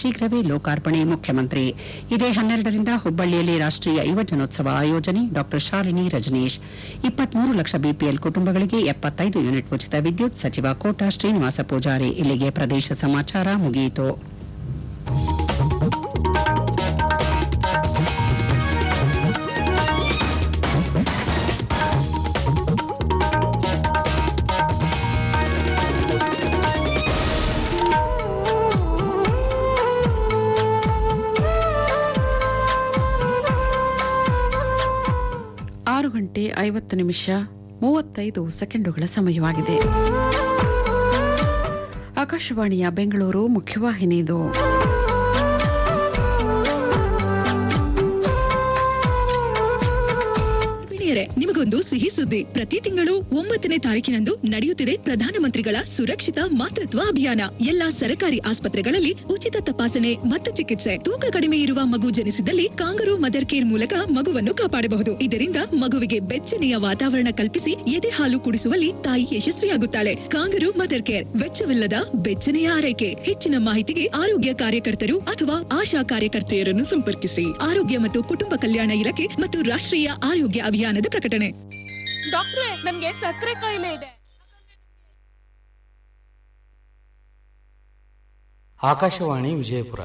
ಶೀಘ್ರವೇ ಲೋಕಾರ್ಪಣೆ ಮುಖ್ಯಮಂತ್ರಿ ಇದೇ ಹನ್ನೆರಡರಿಂದ ಹುಬ್ಬಳ್ಳಿಯಲ್ಲಿ ರಾಷ್ಟೀಯ ಯುವಜನೋತ್ಸವ ಆಯೋಜನೆ ಡಾ ಶಾಲಿನಿ ರಜನೀಶ್ ಇಪ್ಪತ್ಮೂರು ಲಕ್ಷ ಬಿಪಿಎಲ್ ಕುಟುಂಬಗಳಿಗೆ ಎಪ್ಪತ್ತೈದು ಯೂನಿಟ್ ಉಚಿತ ವಿದ್ಯುತ್ ಸಚಿವ ಕೋಟಾ ಶ್ರೀನಿವಾಸ ಪೂಜಾರಿ ಇಲ್ಲಿಗೆ ಪ್ರದೇಶ ಸಮಾಚಾರ ಮುಗಿಯಿತು ಆರು ಗಂಟೆ ಐವತ್ತು ನಿಮಿಷ ಮೂವತ್ತೈದು ಸೆಕೆಂಡುಗಳ ಸಮಯವಾಗಿದೆ ಆಕಾಶವಾಣಿಯ ಬೆಂಗಳೂರು ಮುಖ್ಯವಾಹಿನಿದು ಗರ್ಭಿಣಿಯರೇ ನಿಮಗೊಂದು ಸಿಹಿ ಸುದ್ದಿ ಪ್ರತಿ ತಿಂಗಳು ಒಂಬತ್ತನೇ ತಾರೀಕಿನಂದು ನಡೆಯುತ್ತಿದೆ ಪ್ರಧಾನಮಂತ್ರಿಗಳ ಸುರಕ್ಷಿತ ಮಾತೃತ್ವ ಅಭಿಯಾನ ಎಲ್ಲಾ ಸರ್ಕಾರಿ ಆಸ್ಪತ್ರೆಗಳಲ್ಲಿ ಉಚಿತ ತಪಾಸಣೆ ಮತ್ತು ಚಿಕಿತ್ಸೆ ತೂಕ ಕಡಿಮೆ ಇರುವ ಮಗು ಜನಿಸಿದಲ್ಲಿ ಕಾಂಗರು ಮದರ್ ಕೇರ್ ಮೂಲಕ ಮಗುವನ್ನು ಕಾಪಾಡಬಹುದು ಇದರಿಂದ ಮಗುವಿಗೆ ಬೆಚ್ಚನೆಯ ವಾತಾವರಣ ಕಲ್ಪಿಸಿ ಎದೆ ಹಾಲು ಕುಡಿಸುವಲ್ಲಿ ತಾಯಿ ಯಶಸ್ವಿಯಾಗುತ್ತಾಳೆ ಕಾಂಗರು ಮದರ್ ಕೇರ್ ವೆಚ್ಚವಿಲ್ಲದ ಬೆಚ್ಚನೆಯ ಆರೈಕೆ ಹೆಚ್ಚಿನ ಮಾಹಿತಿಗೆ ಆರೋಗ್ಯ ಕಾರ್ಯಕರ್ತರು ಅಥವಾ ಆಶಾ ಕಾರ್ಯಕರ್ತೆಯರನ್ನು ಸಂಪರ್ಕಿಸಿ ಆರೋಗ್ಯ ಮತ್ತು ಕುಟುಂಬ ಕಲ್ಯಾಣ ಇಲಾಖೆ ಮತ್ತು ರಾಷ್ಟ್ರೀಯ ಆರೋಗ್ಯ ಅಭಿಯಾನದ ಪ್ರಕಟಣೆ ಡಾಕ್ಟ್ರೆ ನನ್ಗೆ ಸಕ್ಕರೆ ಕಾಯಿಲೆ ಇದೆ ಆಕಾಶವಾಣಿ ವಿಜಯಪುರ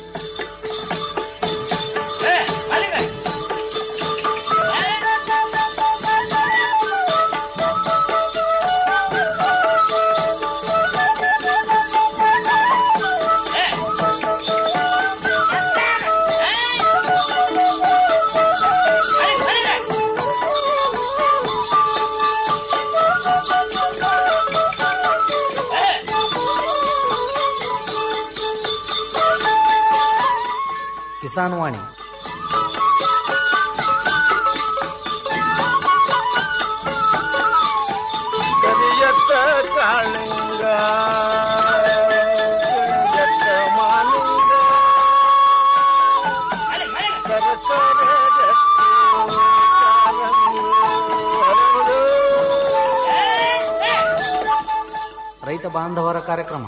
ಕಿಸಾನ್ ವಾಣಿ ಕರಿಯತ್ತ ಕಾಳಿಂಗ ಕರಿಯತ್ತ ಮಾಲಿಂಗ ಸರಸರ ರಕ್ತಿ ಕಾರಂಗಿ ಹರಡು. ರೈತ ಬಾಂಧವರ ಕಾರ್ಯಕ್ರಮ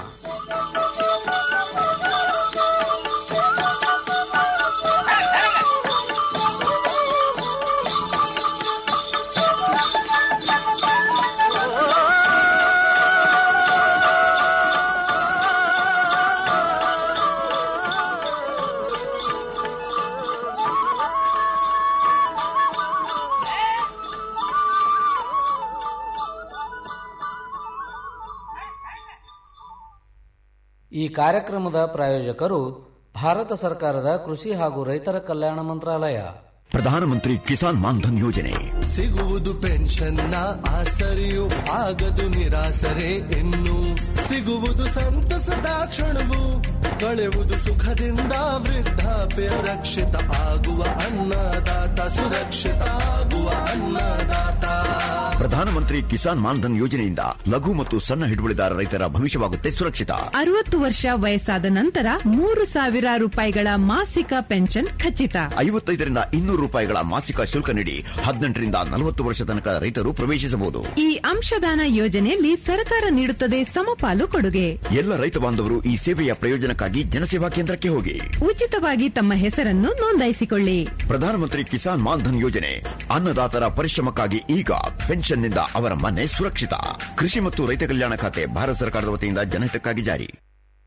ಈ ಕಾರ್ಯಕ್ರಮದ ಪ್ರಾಯೋಜಕರು ಭಾರತ ಸರ್ಕಾರದ ಕೃಷಿ ಹಾಗೂ ರೈತರ ಕಲ್ಯಾಣ ಮಂತ್ರಾಲಯ ಪ್ರಧಾನಮಂತ್ರಿ ಕಿಸಾನ್ ಮಾನ್ಧನ್ ಯೋಜನೆ ಸಿಗುವುದು ಪೆನ್ಷನ್ನ ಆಸರೆಯು ಆಗದು ನಿರಾಸರೆ ಇನ್ನು ಸಿಗುವುದು ಸಂತಸದ ಕ್ಷಣವು ಕಳೆಯುವುದು ಸುಖದಿಂದ ವೃದ್ಧಾಪ್ಯ ರಕ್ಷಿತ ಆಗುವ ಅನ್ನದಾತ ಸುರಕ್ಷಿತ ಆಗುವ ಅನ್ನದಾತ ಪ್ರಧಾನಮಂತ್ರಿ ಕಿಸಾನ್ ಮಾನ್ಧನ್ ಯೋಜನೆಯಿಂದ ಲಘು ಮತ್ತು ಸಣ್ಣ ಹಿಡುವಳಿದಾರ ರೈತರ ಭವಿಷ್ಯವಾಗುತ್ತೆ ಸುರಕ್ಷಿತ ಅರವತ್ತು ವರ್ಷ ವಯಸ್ಸಾದ ನಂತರ ಮೂರು ಸಾವಿರ ರೂಪಾಯಿಗಳ ಮಾಸಿಕ ಪೆನ್ಷನ್ ಖಚಿತ ಐವತ್ತೈದರಿಂದ ಇನ್ನೂರು ರೂಪಾಯಿಗಳ ಮಾಸಿಕ ಶುಲ್ಕ ನೀಡಿ ಹದಿನೆಂಟರಿಂದ ನಲವತ್ತು ವರ್ಷ ತನಕ ರೈತರು ಪ್ರವೇಶಿಸಬಹುದು ಈ ಅಂಶದಾನ ಯೋಜನೆಯಲ್ಲಿ ಸರ್ಕಾರ ನೀಡುತ್ತದೆ ಸಮಪಾಲು ಕೊಡುಗೆ ಎಲ್ಲ ರೈತ ಬಾಂಧವರು ಈ ಸೇವೆಯ ಪ್ರಯೋಜನಕ್ಕಾಗಿ ಜನಸೇವಾ ಕೇಂದ್ರಕ್ಕೆ ಹೋಗಿ ಉಚಿತವಾಗಿ ತಮ್ಮ ಹೆಸರನ್ನು ನೋಂದಾಯಿಸಿಕೊಳ್ಳಿ ಪ್ರಧಾನಮಂತ್ರಿ ಕಿಸಾನ್ ಮಾನ್ಧನ್ ಯೋಜನೆ ಅನ್ನದಾತರ ಪರಿಶ್ರಮಕ್ಕಾಗಿ ಈಗ ಪೆನ್ಷನ್ನಿಂದ ಅವರ ಮನೆ ಸುರಕ್ಷಿತ ಕೃಷಿ ಮತ್ತು ರೈತ ಕಲ್ಯಾಣ ಖಾತೆ ಭಾರತ ಸರ್ಕಾರದ ವತಿಯಿಂದ ಜನಹಿತಕ್ಕಾಗಿ ಜಾರಿ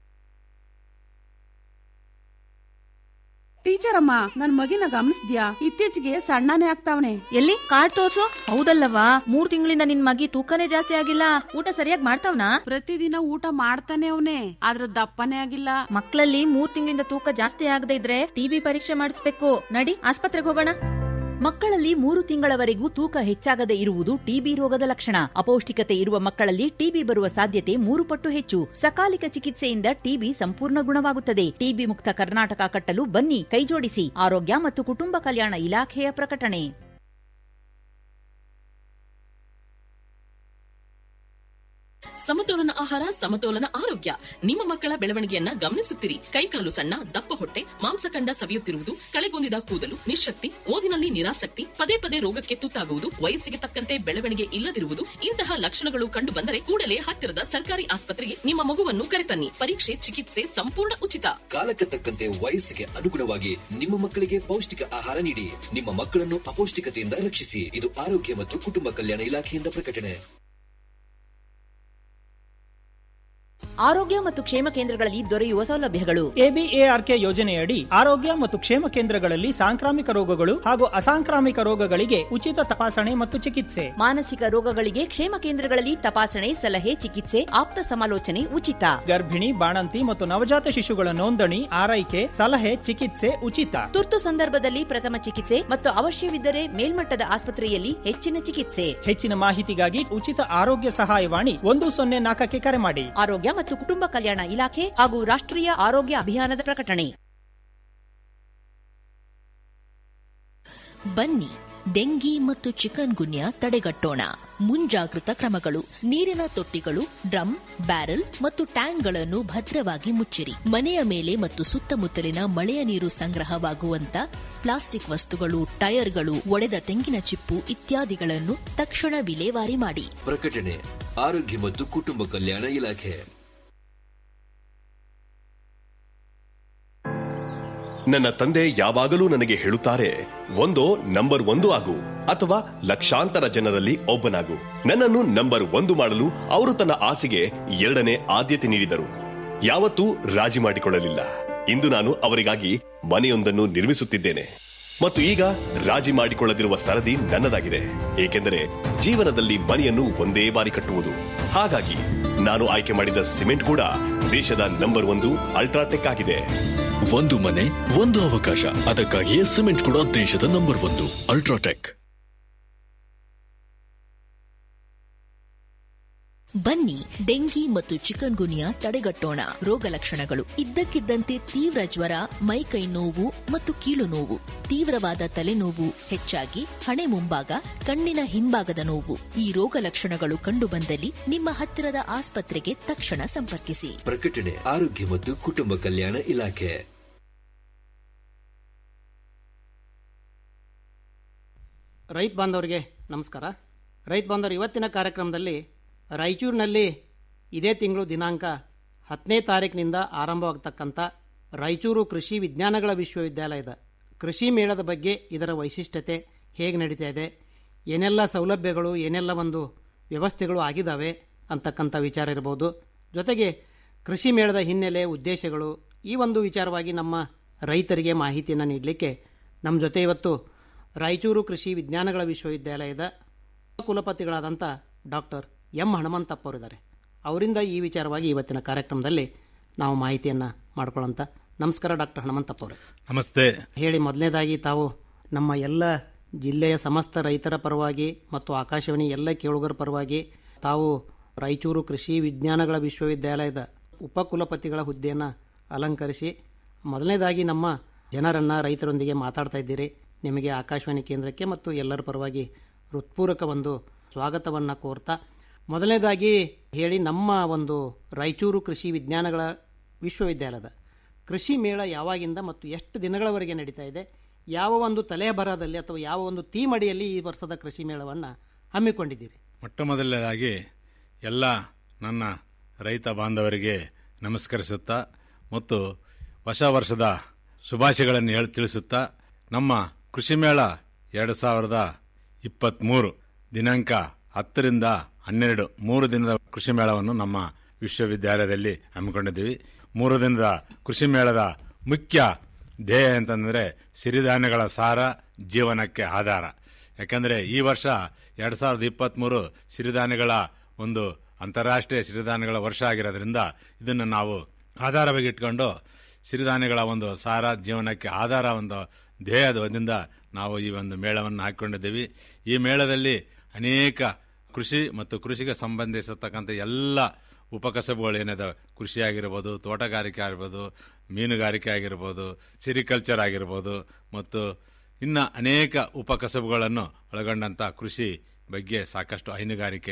ಟೀಚರ್ ಅಮ್ಮ ನನ್ ಮಗಿನ ಗಮನಿಸ್ದ್ಯಾ ಇತ್ತೀಚೆಗೆ ಸಣ್ಣನೇ ಆಗ್ತಾವನೆ ಎಲ್ಲಿ ಕಾರ್ಡ್ ತೋರ್ಸು ಹೌದಲ್ಲವಾ ಮೂರ್ ತಿಂಗಳಿಂದ ನಿನ್ ಮಗಿ ತೂಕನೇ ಜಾಸ್ತಿ ಆಗಿಲ್ಲ ಊಟ ಸರಿಯಾಗಿ ಮಾಡ್ತಾವ್ನಾ ಪ್ರತಿದಿನ ಊಟ ಮಾಡ್ತಾನೆ ಅವನೇ ಆದ್ರ ದಪ್ಪನೇ ಆಗಿಲ್ಲ ಮಕ್ಕಳಲ್ಲಿ ಮೂರ್ ತಿಂಗಳಿಂದ ತೂಕ ಜಾಸ್ತಿ ಆಗದೆ ಇದ್ರೆ ಟಿಬಿ ಪರೀಕ್ಷೆ ಮಾಡಿಸ್ಬೇಕು ನಡಿ ಆಸ್ಪತ್ರೆಗೆ ಹೋಗೋಣ ಮಕ್ಕಳಲ್ಲಿ ಮೂರು ತಿಂಗಳವರೆಗೂ ತೂಕ ಹೆಚ್ಚಾಗದೆ ಇರುವುದು ಟಿಬಿ ರೋಗದ ಲಕ್ಷಣ ಅಪೌಷ್ಟಿಕತೆ ಇರುವ ಮಕ್ಕಳಲ್ಲಿ ಟಿಬಿ ಬರುವ ಸಾಧ್ಯತೆ ಮೂರು ಪಟ್ಟು ಹೆಚ್ಚು ಸಕಾಲಿಕ ಚಿಕಿತ್ಸೆಯಿಂದ ಟಿಬಿ ಸಂಪೂರ್ಣ ಗುಣವಾಗುತ್ತದೆ ಟಿಬಿ ಮುಕ್ತ ಕರ್ನಾಟಕ ಕಟ್ಟಲು ಬನ್ನಿ ಕೈಜೋಡಿಸಿ ಆರೋಗ್ಯ ಮತ್ತು ಕುಟುಂಬ ಕಲ್ಯಾಣ ಇಲಾಖೆಯ ಪ್ರಕಟಣೆ ಸಮತೋಲನ ಆಹಾರ ಸಮತೋಲನ ಆರೋಗ್ಯ ನಿಮ್ಮ ಮಕ್ಕಳ ಬೆಳವಣಿಗೆಯನ್ನ ಗಮನಿಸುತ್ತಿರಿ ಕೈಕಾಲು ಸಣ್ಣ ದಪ್ಪ ಹೊಟ್ಟೆ ಮಾಂಸಖಂಡ ಸವಿಯುತ್ತಿರುವುದು ಕಳೆಗುಂದಿದ ಕೂದಲು ನಿಶಕ್ತಿ ಓದಿನಲ್ಲಿ ನಿರಾಸಕ್ತಿ ಪದೇ ಪದೇ ರೋಗಕ್ಕೆ ತುತ್ತಾಗುವುದು ವಯಸ್ಸಿಗೆ ತಕ್ಕಂತೆ ಬೆಳವಣಿಗೆ ಇಲ್ಲದಿರುವುದು ಇಂತಹ ಲಕ್ಷಣಗಳು ಕಂಡು ಬಂದರೆ ಕೂಡಲೇ ಹತ್ತಿರದ ಸರ್ಕಾರಿ ಆಸ್ಪತ್ರೆಗೆ ನಿಮ್ಮ ಮಗುವನ್ನು ಕರೆತನ್ನಿ ಪರೀಕ್ಷೆ ಚಿಕಿತ್ಸೆ ಸಂಪೂರ್ಣ ಉಚಿತ ಕಾಲಕ್ಕೆ ತಕ್ಕಂತೆ ವಯಸ್ಸಿಗೆ ಅನುಗುಣವಾಗಿ ನಿಮ್ಮ ಮಕ್ಕಳಿಗೆ ಪೌಷ್ಟಿಕ ಆಹಾರ ನೀಡಿ ನಿಮ್ಮ ಮಕ್ಕಳನ್ನು ಅಪೌಷ್ಟಿಕತೆಯಿಂದ ರಕ್ಷಿಸಿ ಇದು ಆರೋಗ್ಯ ಮತ್ತು ಕುಟುಂಬ ಕಲ್ಯಾಣ ಇಲಾಖೆಯಿಂದ ಪ್ರಕಟಣೆ ಆರೋಗ್ಯ ಮತ್ತು ಕ್ಷೇಮ ಕೇಂದ್ರಗಳಲ್ಲಿ ದೊರೆಯುವ ಸೌಲಭ್ಯಗಳು ಎಬಿಎಆರ್ಕೆ ಯೋಜನೆಯಡಿ ಆರೋಗ್ಯ ಮತ್ತು ಕ್ಷೇಮ ಕೇಂದ್ರಗಳಲ್ಲಿ ಸಾಂಕ್ರಾಮಿಕ ರೋಗಗಳು ಹಾಗೂ ಅಸಾಂಕ್ರಾಮಿಕ ರೋಗಗಳಿಗೆ ಉಚಿತ ತಪಾಸಣೆ ಮತ್ತು ಚಿಕಿತ್ಸೆ ಮಾನಸಿಕ ರೋಗಗಳಿಗೆ ಕ್ಷೇಮ ಕೇಂದ್ರಗಳಲ್ಲಿ ತಪಾಸಣೆ ಸಲಹೆ ಚಿಕಿತ್ಸೆ ಆಪ್ತ ಸಮಾಲೋಚನೆ ಉಚಿತ ಗರ್ಭಿಣಿ ಬಾಣಂತಿ ಮತ್ತು ನವಜಾತ ಶಿಶುಗಳ ನೋಂದಣಿ ಆರೈಕೆ ಸಲಹೆ ಚಿಕಿತ್ಸೆ ಉಚಿತ ತುರ್ತು ಸಂದರ್ಭದಲ್ಲಿ ಪ್ರಥಮ ಚಿಕಿತ್ಸೆ ಮತ್ತು ಅವಶ್ಯವಿದ್ದರೆ ಮೇಲ್ಮಟ್ಟದ ಆಸ್ಪತ್ರೆಯಲ್ಲಿ ಹೆಚ್ಚಿನ ಚಿಕಿತ್ಸೆ ಹೆಚ್ಚಿನ ಮಾಹಿತಿಗಾಗಿ ಉಚಿತ ಆರೋಗ್ಯ ಸಹಾಯವಾಣಿ ಒಂದು ಸೊನ್ನೆ ನಾಲ್ಕಕ್ಕೆ ಕರೆ ಮಾಡಿ ಆರೋಗ್ಯ ಮತ್ತು ಕುಟುಂಬ ಕಲ್ಯಾಣ ಇಲಾಖೆ ಹಾಗೂ ರಾಷ್ಟ್ರೀಯ ಆರೋಗ್ಯ ಅಭಿಯಾನದ ಪ್ರಕಟಣೆ ಬನ್ನಿ ಡೆಂಗಿ ಮತ್ತು ಚಿಕನ್ ಗುನ್ಯಾ ತಡೆಗಟ್ಟೋಣ ಮುಂಜಾಗೃತ ಕ್ರಮಗಳು ನೀರಿನ ತೊಟ್ಟಿಗಳು ಡ್ರಮ್ ಬ್ಯಾರೆಲ್ ಮತ್ತು ಟ್ಯಾಂಕ್ಗಳನ್ನು ಭದ್ರವಾಗಿ ಮುಚ್ಚಿರಿ ಮನೆಯ ಮೇಲೆ ಮತ್ತು ಸುತ್ತಮುತ್ತಲಿನ ಮಳೆಯ ನೀರು ಸಂಗ್ರಹವಾಗುವಂತ ಪ್ಲಾಸ್ಟಿಕ್ ವಸ್ತುಗಳು ಟೈರ್ಗಳು ಒಡೆದ ತೆಂಗಿನ ಚಿಪ್ಪು ಇತ್ಯಾದಿಗಳನ್ನು ತಕ್ಷಣ ವಿಲೇವಾರಿ ಮಾಡಿ ಪ್ರಕಟಣೆ ಆರೋಗ್ಯ ಮತ್ತು ಕುಟುಂಬ ಕಲ್ಯಾಣ ಇಲಾಖೆ ನನ್ನ ತಂದೆ ಯಾವಾಗಲೂ ನನಗೆ ಹೇಳುತ್ತಾರೆ ಒಂದೋ ನಂಬರ್ ಒಂದು ಆಗು ಅಥವಾ ಲಕ್ಷಾಂತರ ಜನರಲ್ಲಿ ಒಬ್ಬನಾಗು ನನ್ನನ್ನು ನಂಬರ್ ಒಂದು ಮಾಡಲು ಅವರು ತನ್ನ ಆಸೆಗೆ ಎರಡನೇ ಆದ್ಯತೆ ನೀಡಿದರು ಯಾವತ್ತೂ ರಾಜಿ ಮಾಡಿಕೊಳ್ಳಲಿಲ್ಲ ಇಂದು ನಾನು ಅವರಿಗಾಗಿ ಮನೆಯೊಂದನ್ನು ನಿರ್ಮಿಸುತ್ತಿದ್ದೇನೆ ಮತ್ತು ಈಗ ರಾಜಿ ಮಾಡಿಕೊಳ್ಳದಿರುವ ಸರದಿ ನನ್ನದಾಗಿದೆ ಏಕೆಂದರೆ ಜೀವನದಲ್ಲಿ ಮನೆಯನ್ನು ಒಂದೇ ಬಾರಿ ಕಟ್ಟುವುದು ಹಾಗಾಗಿ ನಾನು ಆಯ್ಕೆ ಮಾಡಿದ ಸಿಮೆಂಟ್ ಕೂಡ ದೇಶದ ನಂಬರ್ ಒಂದು ಅಲ್ಟ್ರಾಟೆಕ್ ಆಗಿದೆ ಒಂದು ಮನೆ ಒಂದು ಅವಕಾಶ ಅದಕ್ಕಾಗಿಯೇ ಸಿಮೆಂಟ್ ಕೂಡ ದೇಶದ ನಂಬರ್ ಒಂದು ಅಲ್ಟ್ರಾಟೆಕ್ ಬನ್ನಿ ಡೆಂಗಿ ಮತ್ತು ಚಿಕನ್ ಗುನಿಯಾ ತಡೆಗಟ್ಟೋಣ ರೋಗ ಲಕ್ಷಣಗಳು ಇದ್ದಕ್ಕಿದ್ದಂತೆ ತೀವ್ರ ಜ್ವರ ಮೈಕೈ ನೋವು ಮತ್ತು ಕೀಲು ನೋವು ತೀವ್ರವಾದ ತಲೆನೋವು ಹೆಚ್ಚಾಗಿ ಹಣೆ ಮುಂಭಾಗ ಕಣ್ಣಿನ ಹಿಂಭಾಗದ ನೋವು ಈ ರೋಗ ಲಕ್ಷಣಗಳು ಕಂಡುಬಂದಲ್ಲಿ ನಿಮ್ಮ ಹತ್ತಿರದ ಆಸ್ಪತ್ರೆಗೆ ತಕ್ಷಣ ಸಂಪರ್ಕಿಸಿ ಪ್ರಕಟಣೆ ಆರೋಗ್ಯ ಮತ್ತು ಕುಟುಂಬ ಕಲ್ಯಾಣ ಇಲಾಖೆ ರೈತ ಬಾಂಧವರಿಗೆ ನಮಸ್ಕಾರ ರೈತ ಬಾಂಧವರು ಇವತ್ತಿನ ಕಾರ್ಯಕ್ರಮದಲ್ಲಿ ರಾಯಚೂರಿನಲ್ಲಿ ಇದೇ ತಿಂಗಳು ದಿನಾಂಕ ಹತ್ತನೇ ತಾರೀಕಿನಿಂದ ಆರಂಭವಾಗತಕ್ಕಂಥ ರಾಯಚೂರು ಕೃಷಿ ವಿಜ್ಞಾನಗಳ ವಿಶ್ವವಿದ್ಯಾಲಯದ ಕೃಷಿ ಮೇಳದ ಬಗ್ಗೆ ಇದರ ವೈಶಿಷ್ಟ್ಯತೆ ಹೇಗೆ ನಡೀತಾ ಇದೆ ಏನೆಲ್ಲ ಸೌಲಭ್ಯಗಳು ಏನೆಲ್ಲ ಒಂದು ವ್ಯವಸ್ಥೆಗಳು ಆಗಿದ್ದಾವೆ ಅಂತಕ್ಕಂಥ ವಿಚಾರ ಇರ್ಬೋದು ಜೊತೆಗೆ ಕೃಷಿ ಮೇಳದ ಹಿನ್ನೆಲೆ ಉದ್ದೇಶಗಳು ಈ ಒಂದು ವಿಚಾರವಾಗಿ ನಮ್ಮ ರೈತರಿಗೆ ಮಾಹಿತಿಯನ್ನು ನೀಡಲಿಕ್ಕೆ ನಮ್ಮ ಜೊತೆ ಇವತ್ತು ರಾಯಚೂರು ಕೃಷಿ ವಿಜ್ಞಾನಗಳ ವಿಶ್ವವಿದ್ಯಾಲಯದ ಕುಲಪತಿಗಳಾದಂಥ ಡಾಕ್ಟರ್ ಎಂ ಹನುಮಂತಪ್ಪ ಅವರಿದ್ದಾರೆ ಅವರಿಂದ ಈ ವಿಚಾರವಾಗಿ ಇವತ್ತಿನ ಕಾರ್ಯಕ್ರಮದಲ್ಲಿ ನಾವು ಮಾಹಿತಿಯನ್ನು ಮಾಡ್ಕೊಳ್ಳೋಂಥ ನಮಸ್ಕಾರ ಡಾಕ್ಟರ್ ಹನುಮಂತಪ್ಪ ಅವರೇ ನಮಸ್ತೆ ಹೇಳಿ ಮೊದಲನೇದಾಗಿ ತಾವು ನಮ್ಮ ಎಲ್ಲ ಜಿಲ್ಲೆಯ ಸಮಸ್ತ ರೈತರ ಪರವಾಗಿ ಮತ್ತು ಆಕಾಶವಾಣಿ ಎಲ್ಲ ಕೇಳುಗರ ಪರವಾಗಿ ತಾವು ರಾಯಚೂರು ಕೃಷಿ ವಿಜ್ಞಾನಗಳ ವಿಶ್ವವಿದ್ಯಾಲಯದ ಉಪಕುಲಪತಿಗಳ ಹುದ್ದೆಯನ್ನು ಅಲಂಕರಿಸಿ ಮೊದಲನೇದಾಗಿ ನಮ್ಮ ಜನರನ್ನು ರೈತರೊಂದಿಗೆ ಮಾತಾಡ್ತಾ ಇದ್ದೀರಿ ನಿಮಗೆ ಆಕಾಶವಾಣಿ ಕೇಂದ್ರಕ್ಕೆ ಮತ್ತು ಎಲ್ಲರ ಪರವಾಗಿ ಹೃತ್ಪೂರ್ವಕ ಒಂದು ಸ್ವಾಗತವನ್ನು ಕೋರ್ತಾ ಮೊದಲನೇದಾಗಿ ಹೇಳಿ ನಮ್ಮ ಒಂದು ರಾಯಚೂರು ಕೃಷಿ ವಿಜ್ಞಾನಗಳ ವಿಶ್ವವಿದ್ಯಾಲಯದ ಕೃಷಿ ಮೇಳ ಯಾವಾಗಿಂದ ಮತ್ತು ಎಷ್ಟು ದಿನಗಳವರೆಗೆ ನಡೀತಾ ಇದೆ ಯಾವ ಒಂದು ತಲೆಬರಹದಲ್ಲಿ ಅಥವಾ ಯಾವ ಒಂದು ಥೀಮ್ ಅಡಿಯಲ್ಲಿ ಈ ವರ್ಷದ ಕೃಷಿ ಮೇಳವನ್ನು ಹಮ್ಮಿಕೊಂಡಿದ್ದೀರಿ ಮೊಟ್ಟ ಮೊದಲನೇದಾಗಿ ಎಲ್ಲ ನನ್ನ ರೈತ ಬಾಂಧವರಿಗೆ ನಮಸ್ಕರಿಸುತ್ತಾ ಮತ್ತು ಹೊಸ ವರ್ಷದ ಶುಭಾಶಯಗಳನ್ನು ಹೇಳಿ ತಿಳಿಸುತ್ತಾ ನಮ್ಮ ಕೃಷಿ ಮೇಳ ಎರಡು ಸಾವಿರದ ಇಪ್ಪತ್ತ್ಮೂರು ದಿನಾಂಕ ಹತ್ತರಿಂದ ಹನ್ನೆರಡು ಮೂರು ದಿನದ ಕೃಷಿ ಮೇಳವನ್ನು ನಮ್ಮ ವಿಶ್ವವಿದ್ಯಾಲಯದಲ್ಲಿ ಹಮ್ಮಿಕೊಂಡಿದ್ದೀವಿ ಮೂರು ದಿನದ ಕೃಷಿ ಮೇಳದ ಮುಖ್ಯ ಧ್ಯೇಯ ಅಂತಂದರೆ ಸಿರಿಧಾನ್ಯಗಳ ಸಾರ ಜೀವನಕ್ಕೆ ಆಧಾರ ಯಾಕಂದರೆ ಈ ವರ್ಷ ಎರಡು ಸಾವಿರದ ಇಪ್ಪತ್ತ್ಮೂರು ಸಿರಿಧಾನ್ಯಗಳ ಒಂದು ಅಂತಾರಾಷ್ಟ್ರೀಯ ಸಿರಿಧಾನ್ಯಗಳ ವರ್ಷ ಆಗಿರೋದ್ರಿಂದ ಇದನ್ನು ನಾವು ಆಧಾರವಾಗಿ ಇಟ್ಕೊಂಡು ಸಿರಿಧಾನ್ಯಗಳ ಒಂದು ಸಾರ ಜೀವನಕ್ಕೆ ಆಧಾರ ಒಂದು ಧ್ಯೇಯದಿಂದ ನಾವು ಈ ಒಂದು ಮೇಳವನ್ನು ಹಾಕಿಕೊಂಡಿದ್ದೀವಿ ಈ ಮೇಳದಲ್ಲಿ ಅನೇಕ ಕೃಷಿ ಮತ್ತು ಕೃಷಿಗೆ ಸಂಬಂಧಿಸತಕ್ಕಂಥ ಎಲ್ಲ ಉಪಕಸಬುಗಳು ಏನಿದೆ ಕೃಷಿ ಆಗಿರ್ಬೋದು ತೋಟಗಾರಿಕೆ ಆಗಿರ್ಬೋದು ಮೀನುಗಾರಿಕೆ ಆಗಿರ್ಬೋದು ಸಿರಿಕಲ್ಚರ್ ಆಗಿರ್ಬೋದು ಮತ್ತು ಇನ್ನು ಅನೇಕ ಉಪಕಸಬುಗಳನ್ನು ಒಳಗೊಂಡಂಥ ಕೃಷಿ ಬಗ್ಗೆ ಸಾಕಷ್ಟು ಹೈನುಗಾರಿಕೆ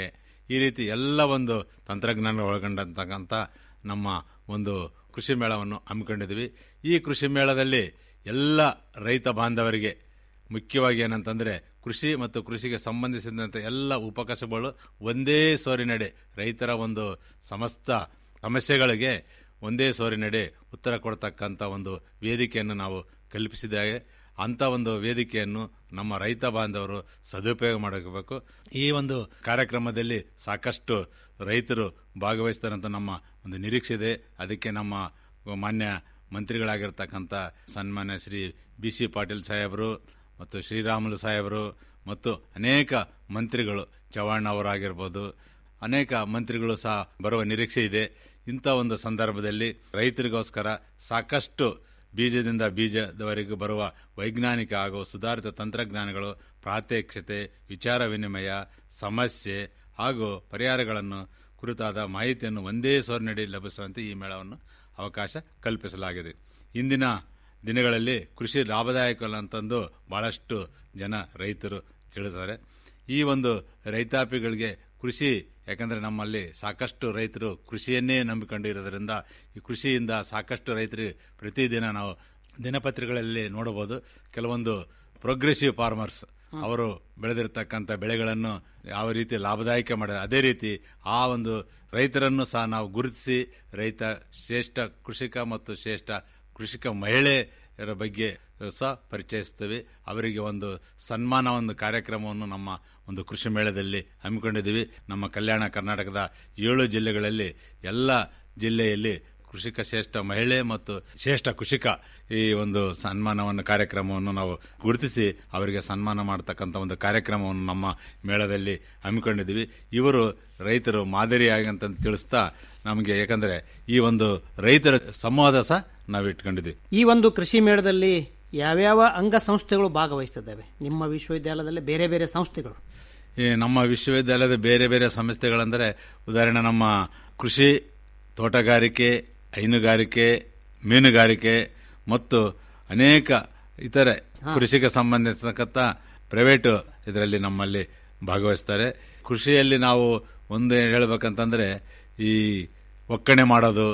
ಈ ರೀತಿ ಎಲ್ಲ ಒಂದು ತಂತ್ರಜ್ಞಾನ ಒಳಗೊಂಡಂತಕ್ಕಂಥ ನಮ್ಮ ಒಂದು ಕೃಷಿ ಮೇಳವನ್ನು ಹಮ್ಮಿಕೊಂಡಿದ್ವಿ ಈ ಕೃಷಿ ಮೇಳದಲ್ಲಿ ಎಲ್ಲ ರೈತ ಬಾಂಧವರಿಗೆ ಮುಖ್ಯವಾಗಿ ಏನಂತಂದ್ರೆ ಕೃಷಿ ಮತ್ತು ಕೃಷಿಗೆ ಸಂಬಂಧಿಸಿದಂತೆ ಎಲ್ಲ ಉಪಕಸಬುಗಳು ಒಂದೇ ಸೋರಿನಡೆ ರೈತರ ಒಂದು ಸಮಸ್ತ ಸಮಸ್ಯೆಗಳಿಗೆ ಒಂದೇ ಸೋರಿನಡೆ ಉತ್ತರ ಕೊಡ್ತಕ್ಕಂಥ ಒಂದು ವೇದಿಕೆಯನ್ನು ನಾವು ಕಲ್ಪಿಸಿದ್ದೇವೆ ಅಂಥ ಒಂದು ವೇದಿಕೆಯನ್ನು ನಮ್ಮ ರೈತ ಬಾಂಧವರು ಸದುಪಯೋಗ ಮಾಡಬೇಕು ಈ ಒಂದು ಕಾರ್ಯಕ್ರಮದಲ್ಲಿ ಸಾಕಷ್ಟು ರೈತರು ಭಾಗವಹಿಸ್ತಾರೆ ಅಂತ ನಮ್ಮ ಒಂದು ನಿರೀಕ್ಷೆ ಇದೆ ಅದಕ್ಕೆ ನಮ್ಮ ಮಾನ್ಯ ಮಂತ್ರಿಗಳಾಗಿರ್ತಕ್ಕಂಥ ಸನ್ಮಾನ್ಯ ಶ್ರೀ ಬಿ ಸಿ ಪಾಟೀಲ್ ಸಾಹೇಬರು ಮತ್ತು ಶ್ರೀರಾಮುಲು ಸಾಹೇಬರು ಮತ್ತು ಅನೇಕ ಮಂತ್ರಿಗಳು ಚವ್ಹಾಣ್ ಅವರಾಗಿರ್ಬೋದು ಅನೇಕ ಮಂತ್ರಿಗಳು ಸಹ ಬರುವ ನಿರೀಕ್ಷೆ ಇದೆ ಇಂಥ ಒಂದು ಸಂದರ್ಭದಲ್ಲಿ ರೈತರಿಗೋಸ್ಕರ ಸಾಕಷ್ಟು ಬೀಜದಿಂದ ಬೀಜದವರೆಗೂ ಬರುವ ವೈಜ್ಞಾನಿಕ ಹಾಗೂ ಸುಧಾರಿತ ತಂತ್ರಜ್ಞಾನಗಳು ಪ್ರಾತ್ಯಕ್ಷತೆ ವಿಚಾರ ವಿನಿಮಯ ಸಮಸ್ಯೆ ಹಾಗೂ ಪರಿಹಾರಗಳನ್ನು ಕುರಿತಾದ ಮಾಹಿತಿಯನ್ನು ಒಂದೇ ಸೋರಿನಡಿ ಲಭಿಸುವಂತೆ ಈ ಮೇಳವನ್ನು ಅವಕಾಶ ಕಲ್ಪಿಸಲಾಗಿದೆ ಇಂದಿನ ದಿನಗಳಲ್ಲಿ ಕೃಷಿ ಲಾಭದಾಯಕವಲ್ಲ ಅಂತಂದು ಬಹಳಷ್ಟು ಜನ ರೈತರು ತಿಳಿದ್ದಾರೆ ಈ ಒಂದು ರೈತಾಪಿಗಳಿಗೆ ಕೃಷಿ ಯಾಕಂದರೆ ನಮ್ಮಲ್ಲಿ ಸಾಕಷ್ಟು ರೈತರು ಕೃಷಿಯನ್ನೇ ನಂಬಿಕೊಂಡಿರೋದ್ರಿಂದ ಈ ಕೃಷಿಯಿಂದ ಸಾಕಷ್ಟು ರೈತರಿಗೆ ಪ್ರತಿದಿನ ನಾವು ದಿನಪತ್ರಿಕೆಗಳಲ್ಲಿ ನೋಡಬಹುದು ಕೆಲವೊಂದು ಪ್ರೋಗ್ರೆಸಿವ್ ಫಾರ್ಮರ್ಸ್ ಅವರು ಬೆಳೆದಿರ್ತಕ್ಕಂಥ ಬೆಳೆಗಳನ್ನು ಯಾವ ರೀತಿ ಲಾಭದಾಯಕ ಮಾಡಿದ ಅದೇ ರೀತಿ ಆ ಒಂದು ರೈತರನ್ನು ಸಹ ನಾವು ಗುರುತಿಸಿ ರೈತ ಶ್ರೇಷ್ಠ ಕೃಷಿಕ ಮತ್ತು ಶ್ರೇಷ್ಠ ಕೃಷಿಕ ಮಹಿಳೆಯರ ಬಗ್ಗೆ ಸಹ ಪರಿಚಯಿಸ್ತೇವೆ ಅವರಿಗೆ ಒಂದು ಸನ್ಮಾನ ಒಂದು ಕಾರ್ಯಕ್ರಮವನ್ನು ನಮ್ಮ ಒಂದು ಕೃಷಿ ಮೇಳದಲ್ಲಿ ಹಮ್ಮಿಕೊಂಡಿದ್ದೀವಿ ನಮ್ಮ ಕಲ್ಯಾಣ ಕರ್ನಾಟಕದ ಏಳು ಜಿಲ್ಲೆಗಳಲ್ಲಿ ಎಲ್ಲ ಜಿಲ್ಲೆಯಲ್ಲಿ ಕೃಷಿಕ ಶ್ರೇಷ್ಠ ಮಹಿಳೆ ಮತ್ತು ಶ್ರೇಷ್ಠ ಕೃಷಿಕ ಈ ಒಂದು ಸನ್ಮಾನವನ್ನು ಕಾರ್ಯಕ್ರಮವನ್ನು ನಾವು ಗುರುತಿಸಿ ಅವರಿಗೆ ಸನ್ಮಾನ ಮಾಡತಕ್ಕಂಥ ಒಂದು ಕಾರ್ಯಕ್ರಮವನ್ನು ನಮ್ಮ ಮೇಳದಲ್ಲಿ ಹಮ್ಮಿಕೊಂಡಿದ್ದೀವಿ ಇವರು ರೈತರು ಮಾದರಿಯಾಗಿ ಅಂತ ತಿಳಿಸ್ತಾ ನಮಗೆ ಯಾಕಂದರೆ ಈ ಒಂದು ರೈತರ ಸಂವಾದ ಸಹ ನಾವು ಇಟ್ಕೊಂಡಿದ್ದೀವಿ ಈ ಒಂದು ಕೃಷಿ ಮೇಳದಲ್ಲಿ ಯಾವ್ಯಾವ ಅಂಗಸಂಸ್ಥೆಗಳು ಭಾಗವಹಿಸಿದ್ದಾವೆ ನಿಮ್ಮ ವಿಶ್ವವಿದ್ಯಾಲಯದಲ್ಲಿ ಬೇರೆ ಬೇರೆ ಸಂಸ್ಥೆಗಳು ಈ ನಮ್ಮ ವಿಶ್ವವಿದ್ಯಾಲಯದ ಬೇರೆ ಬೇರೆ ಸಂಸ್ಥೆಗಳೆಂದರೆ ಉದಾಹರಣೆ ನಮ್ಮ ಕೃಷಿ ತೋಟಗಾರಿಕೆ ಹೈನುಗಾರಿಕೆ ಮೀನುಗಾರಿಕೆ ಮತ್ತು ಅನೇಕ ಇತರೆ ಕೃಷಿಗೆ ಸಂಬಂಧಿಸತಕ್ಕಂಥ ಪ್ರೈವೇಟ್ ಇದರಲ್ಲಿ ನಮ್ಮಲ್ಲಿ ಭಾಗವಹಿಸ್ತಾರೆ ಕೃಷಿಯಲ್ಲಿ ನಾವು ಒಂದು ಹೇಳ್ಬೇಕಂತಂದ್ರೆ ಈ ಒಕ್ಕಣೆ ಮಾಡೋದು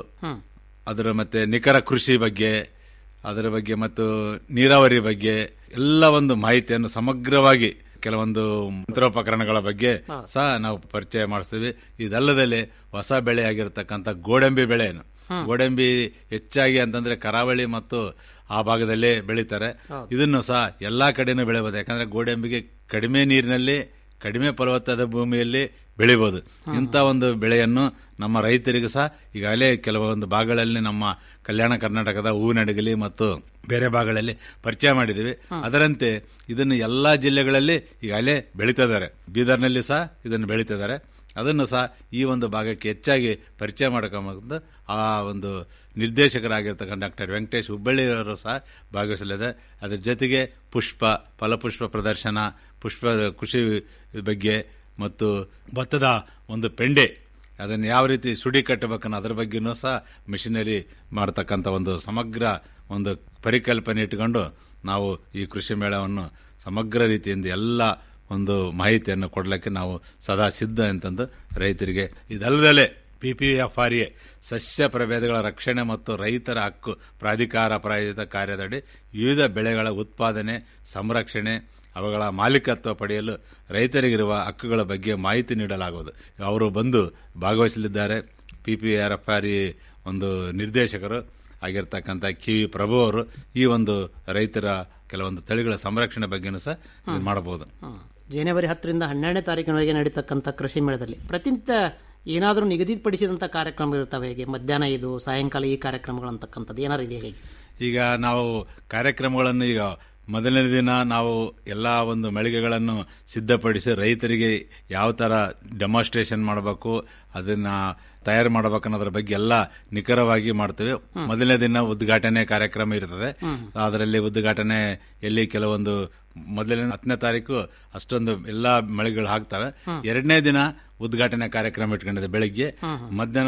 ಅದರ ಮತ್ತೆ ನಿಖರ ಕೃಷಿ ಬಗ್ಗೆ ಅದರ ಬಗ್ಗೆ ಮತ್ತು ನೀರಾವರಿ ಬಗ್ಗೆ ಎಲ್ಲ ಒಂದು ಮಾಹಿತಿಯನ್ನು ಸಮಗ್ರವಾಗಿ ಕೆಲವೊಂದು ಯಂತ್ರೋಪಕರಣಗಳ ಬಗ್ಗೆ ಸಹ ನಾವು ಪರಿಚಯ ಮಾಡಿಸ್ತೀವಿ ಇದಲ್ಲದೆ ಹೊಸ ಬೆಳೆ ಆಗಿರತಕ್ಕಂಥ ಗೋಡಂಬಿ ಬೆಳೆಯನ್ನು ಗೋಡಂಬಿ ಹೆಚ್ಚಾಗಿ ಅಂತಂದ್ರೆ ಕರಾವಳಿ ಮತ್ತು ಆ ಭಾಗದಲ್ಲೇ ಬೆಳೀತಾರೆ ಇದನ್ನು ಸಹ ಎಲ್ಲಾ ಕಡೆನೂ ಬೆಳೆಯಬಹುದು ಯಾಕಂದ್ರೆ ಗೋಡಂಬಿಗೆ ಕಡಿಮೆ ನೀರಿನಲ್ಲಿ ಕಡಿಮೆ ಫಲವತ್ತಾದ ಭೂಮಿಯಲ್ಲಿ ಬೆಳಿಬಹುದು ಇಂಥ ಒಂದು ಬೆಳೆಯನ್ನು ನಮ್ಮ ರೈತರಿಗೂ ಸಹ ಈಗಾಗಲೇ ಕೆಲವೊಂದು ಭಾಗಗಳಲ್ಲಿ ನಮ್ಮ ಕಲ್ಯಾಣ ಕರ್ನಾಟಕದ ಹೂವಿನಡಗಲಿ ಮತ್ತು ಬೇರೆ ಭಾಗಗಳಲ್ಲಿ ಪರಿಚಯ ಮಾಡಿದ್ದೀವಿ ಅದರಂತೆ ಇದನ್ನು ಎಲ್ಲಾ ಜಿಲ್ಲೆಗಳಲ್ಲಿ ಈಗಾಗಲೇ ಬೆಳೀತಿದ್ದಾರೆ ಬೀದರ್ನಲ್ಲಿ ಸಹ ಇದನ್ನು ಬೆಳೀತಿದ್ದಾರೆ ಅದನ್ನು ಸಹ ಈ ಒಂದು ಭಾಗಕ್ಕೆ ಹೆಚ್ಚಾಗಿ ಪರಿಚಯ ಮಾಡಕೊಂಬಂದು ಆ ಒಂದು ನಿರ್ದೇಶಕರಾಗಿರ್ತಕ್ಕಂಥ ಡಾಕ್ಟರ್ ವೆಂಕಟೇಶ್ ಹುಬ್ಬಳ್ಳಿಯವರು ಸಹ ಭಾಗವಹಿಸಲಿದೆ ಅದರ ಜೊತೆಗೆ ಪುಷ್ಪ ಫಲಪುಷ್ಪ ಪ್ರದರ್ಶನ ಪುಷ್ಪ ಕೃಷಿ ಬಗ್ಗೆ ಮತ್ತು ಭತ್ತದ ಒಂದು ಪೆಂಡೆ ಅದನ್ನು ಯಾವ ರೀತಿ ಸುಡಿ ಕಟ್ಟಬೇಕನ್ನೋ ಅದರ ಬಗ್ಗೆನೂ ಸಹ ಮಿಷನರಿ ಮಾಡತಕ್ಕಂಥ ಒಂದು ಸಮಗ್ರ ಒಂದು ಪರಿಕಲ್ಪನೆ ಇಟ್ಟುಕೊಂಡು ನಾವು ಈ ಕೃಷಿ ಮೇಳವನ್ನು ಸಮಗ್ರ ರೀತಿಯಿಂದ ಎಲ್ಲ ಒಂದು ಮಾಹಿತಿಯನ್ನು ಕೊಡಲಿಕ್ಕೆ ನಾವು ಸದಾ ಸಿದ್ಧ ಅಂತಂದು ರೈತರಿಗೆ ಇದಲ್ಲದಲೇ ಪಿಪಿಎಫ್ ಆರ್ ಎ ಸಸ್ಯ ಪ್ರಭೇದಗಳ ರಕ್ಷಣೆ ಮತ್ತು ರೈತರ ಹಕ್ಕು ಪ್ರಾಧಿಕಾರ ಪ್ರಾಯೋಜಿತ ಕಾರ್ಯದಡಿ ವಿವಿಧ ಬೆಳೆಗಳ ಉತ್ಪಾದನೆ ಸಂರಕ್ಷಣೆ ಅವುಗಳ ಮಾಲೀಕತ್ವ ಪಡೆಯಲು ರೈತರಿಗಿರುವ ಹಕ್ಕುಗಳ ಬಗ್ಗೆ ಮಾಹಿತಿ ನೀಡಲಾಗುವುದು ಅವರು ಬಂದು ಭಾಗವಹಿಸಲಿದ್ದಾರೆ ಪಿಪಿಆರ್ಎಫ್ ಆರ್ ಇ ಒಂದು ನಿರ್ದೇಶಕರು ಆಗಿರ್ತಕ್ಕಂಥ ಕೆ ವಿ ಪ್ರಭು ಅವರು ಈ ಒಂದು ರೈತರ ಕೆಲವೊಂದು ತಳಿಗಳ ಸಂರಕ್ಷಣೆ ಬಗ್ಗೆನೂ ಸಹ ಇದು ಮಾಡಬಹುದು ಜನವರಿ ಹತ್ತರಿಂದ ಹನ್ನೆರಡನೇ ತಾರೀಕಿನವರೆಗೆ ನಡೀತಕ್ಕಂಥ ಕೃಷಿ ಮೇಳದಲ್ಲಿ ಪ್ರತಿನಿತ್ಯ ಏನಾದರೂ ನಿಗದಿಪಡಿಸಿದಂಥ ಕಾರ್ಯಕ್ರಮ ಇರ್ತವೆ ಹೇಗೆ ಮಧ್ಯಾಹ್ನ ಇದು ಸಾಯಂಕಾಲ ಈ ಕಾರ್ಯಕ್ರಮಗಳು ಅಂತಕ್ಕಂಥದ್ದು ಏನಾರು ಇದೆ ಹೇಗೆ ಈಗ ನಾವು ಕಾರ್ಯಕ್ರಮಗಳನ್ನು ಈಗ ಮೊದಲನೇ ದಿನ ನಾವು ಎಲ್ಲ ಒಂದು ಮಳಿಗೆಗಳನ್ನು ಸಿದ್ಧಪಡಿಸಿ ರೈತರಿಗೆ ಯಾವ ತರ ಡೆಮಾನ್ಸ್ಟ್ರೇಷನ್ ಮಾಡಬೇಕು ಅದನ್ನ ತಯಾರು ಮಾಡಬೇಕನ್ನೋದ್ರ ಬಗ್ಗೆ ಎಲ್ಲ ನಿಖರವಾಗಿ ಮಾಡ್ತೇವೆ ಮೊದಲನೇ ದಿನ ಉದ್ಘಾಟನೆ ಕಾರ್ಯಕ್ರಮ ಇರ್ತದೆ ಅದರಲ್ಲಿ ಉದ್ಘಾಟನೆ ಎಲ್ಲಿ ಕೆಲವೊಂದು ಮೊದಲನೇ ಹತ್ತನೇ ತಾರೀಕು ಅಷ್ಟೊಂದು ಎಲ್ಲಾ ಮಳಿಗೆಗಳು ಹಾಕ್ತವೆ ಎರಡನೇ ದಿನ ಉದ್ಘಾಟನೆ ಕಾರ್ಯಕ್ರಮ ಇಟ್ಕೊಂಡಿದೆ ಬೆಳಿಗ್ಗೆ ಮಧ್ಯಾಹ್ನ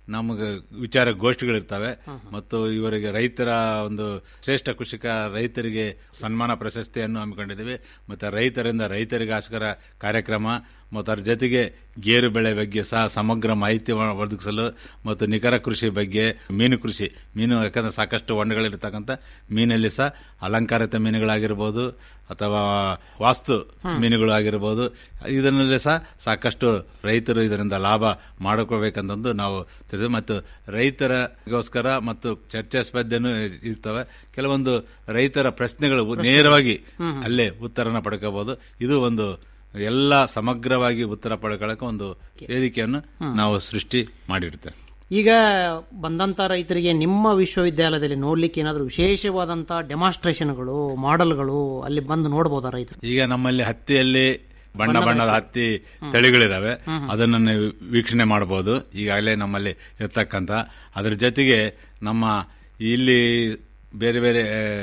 ನಮಗೆ ವಿಚಾರ ಗೋಷ್ಠಿಗಳಿರ್ತವೆ ಮತ್ತು ಇವರಿಗೆ ರೈತರ ಒಂದು ಶ್ರೇಷ್ಠ ಕೃಷಿಕ ರೈತರಿಗೆ ಸನ್ಮಾನ ಪ್ರಶಸ್ತಿಯನ್ನು ಹಮ್ಮಿಕೊಂಡಿದ್ದೀವಿ ಮತ್ತು ರೈತರಿಂದ ರೈತರಿಗೋಸ್ಕರ ಕಾರ್ಯಕ್ರಮ ಮತ್ತು ಅದ್ರ ಜೊತೆಗೆ ಗೇರು ಬೆಳೆ ಬಗ್ಗೆ ಸಹ ಸಮಗ್ರ ಮಾಹಿತಿ ಒದಗಿಸಲು ಮತ್ತು ನಿಖರ ಕೃಷಿ ಬಗ್ಗೆ ಮೀನು ಕೃಷಿ ಮೀನು ಯಾಕಂದ್ರೆ ಸಾಕಷ್ಟು ಹೊಂಡಗಳಿರ್ತಕ್ಕಂಥ ಮೀನಲ್ಲಿ ಸಹ ಅಲಂಕಾರಿತ ಮೀನುಗಳಾಗಿರ್ಬೋದು ಅಥವಾ ವಾಸ್ತು ಮೀನುಗಳು ಆಗಿರ್ಬೋದು ಇದರಲ್ಲಿ ಸಹ ಸಾಕಷ್ಟು ರೈತರು ಇದರಿಂದ ಲಾಭ ಮಾಡಿಕೊಳ್ಬೇಕಂತಂದು ನಾವು ತಿಳಿದು ಮತ್ತು ರೈತರಿಗೋಸ್ಕರ ಮತ್ತು ಚರ್ಚಾಸ್ಪರ್ಧೆನೂ ಇರ್ತವೆ ಕೆಲವೊಂದು ರೈತರ ಪ್ರಶ್ನೆಗಳು ನೇರವಾಗಿ ಅಲ್ಲೇ ಉತ್ತರನ ಪಡ್ಕೋಬಹುದು ಇದು ಒಂದು ಎಲ್ಲ ಸಮಗ್ರವಾಗಿ ಉತ್ತರ ಪಡ್ಕೊಳ್ಳೋಕೆ ಒಂದು ವೇದಿಕೆಯನ್ನು ನಾವು ಸೃಷ್ಟಿ ಮಾಡಿರ್ತೇವೆ ಈಗ ಬಂದಂತ ರೈತರಿಗೆ ನಿಮ್ಮ ವಿಶ್ವವಿದ್ಯಾಲಯದಲ್ಲಿ ನೋಡ್ಲಿಕ್ಕೆ ಏನಾದರೂ ವಿಶೇಷವಾದಂತ ಡೆಮಾನ್ಸ್ಟ್ರೇಷನ್ಗಳು ಮಾಡೆಲ್ಗಳು ಅಲ್ಲಿ ಬಂದು ನೋಡಬಹುದಾ ರೈತರು ಈಗ ನಮ್ಮಲ್ಲಿ ಹತ್ತಿಯಲ್ಲಿ ಬಣ್ಣ ಬಣ್ಣದ ಹತ್ತಿ ತಳಿಗಳಿದಾವೆ ಅದನ್ನು ನೀವು ವೀಕ್ಷಣೆ ಮಾಡಬಹುದು ಈಗಾಗಲೇ ನಮ್ಮಲ್ಲಿ ಇರ್ತಕ್ಕಂಥ ಅದ್ರ ಜೊತೆಗೆ ನಮ್ಮ ಇಲ್ಲಿ ಬೇರೆ ಬೇರೆ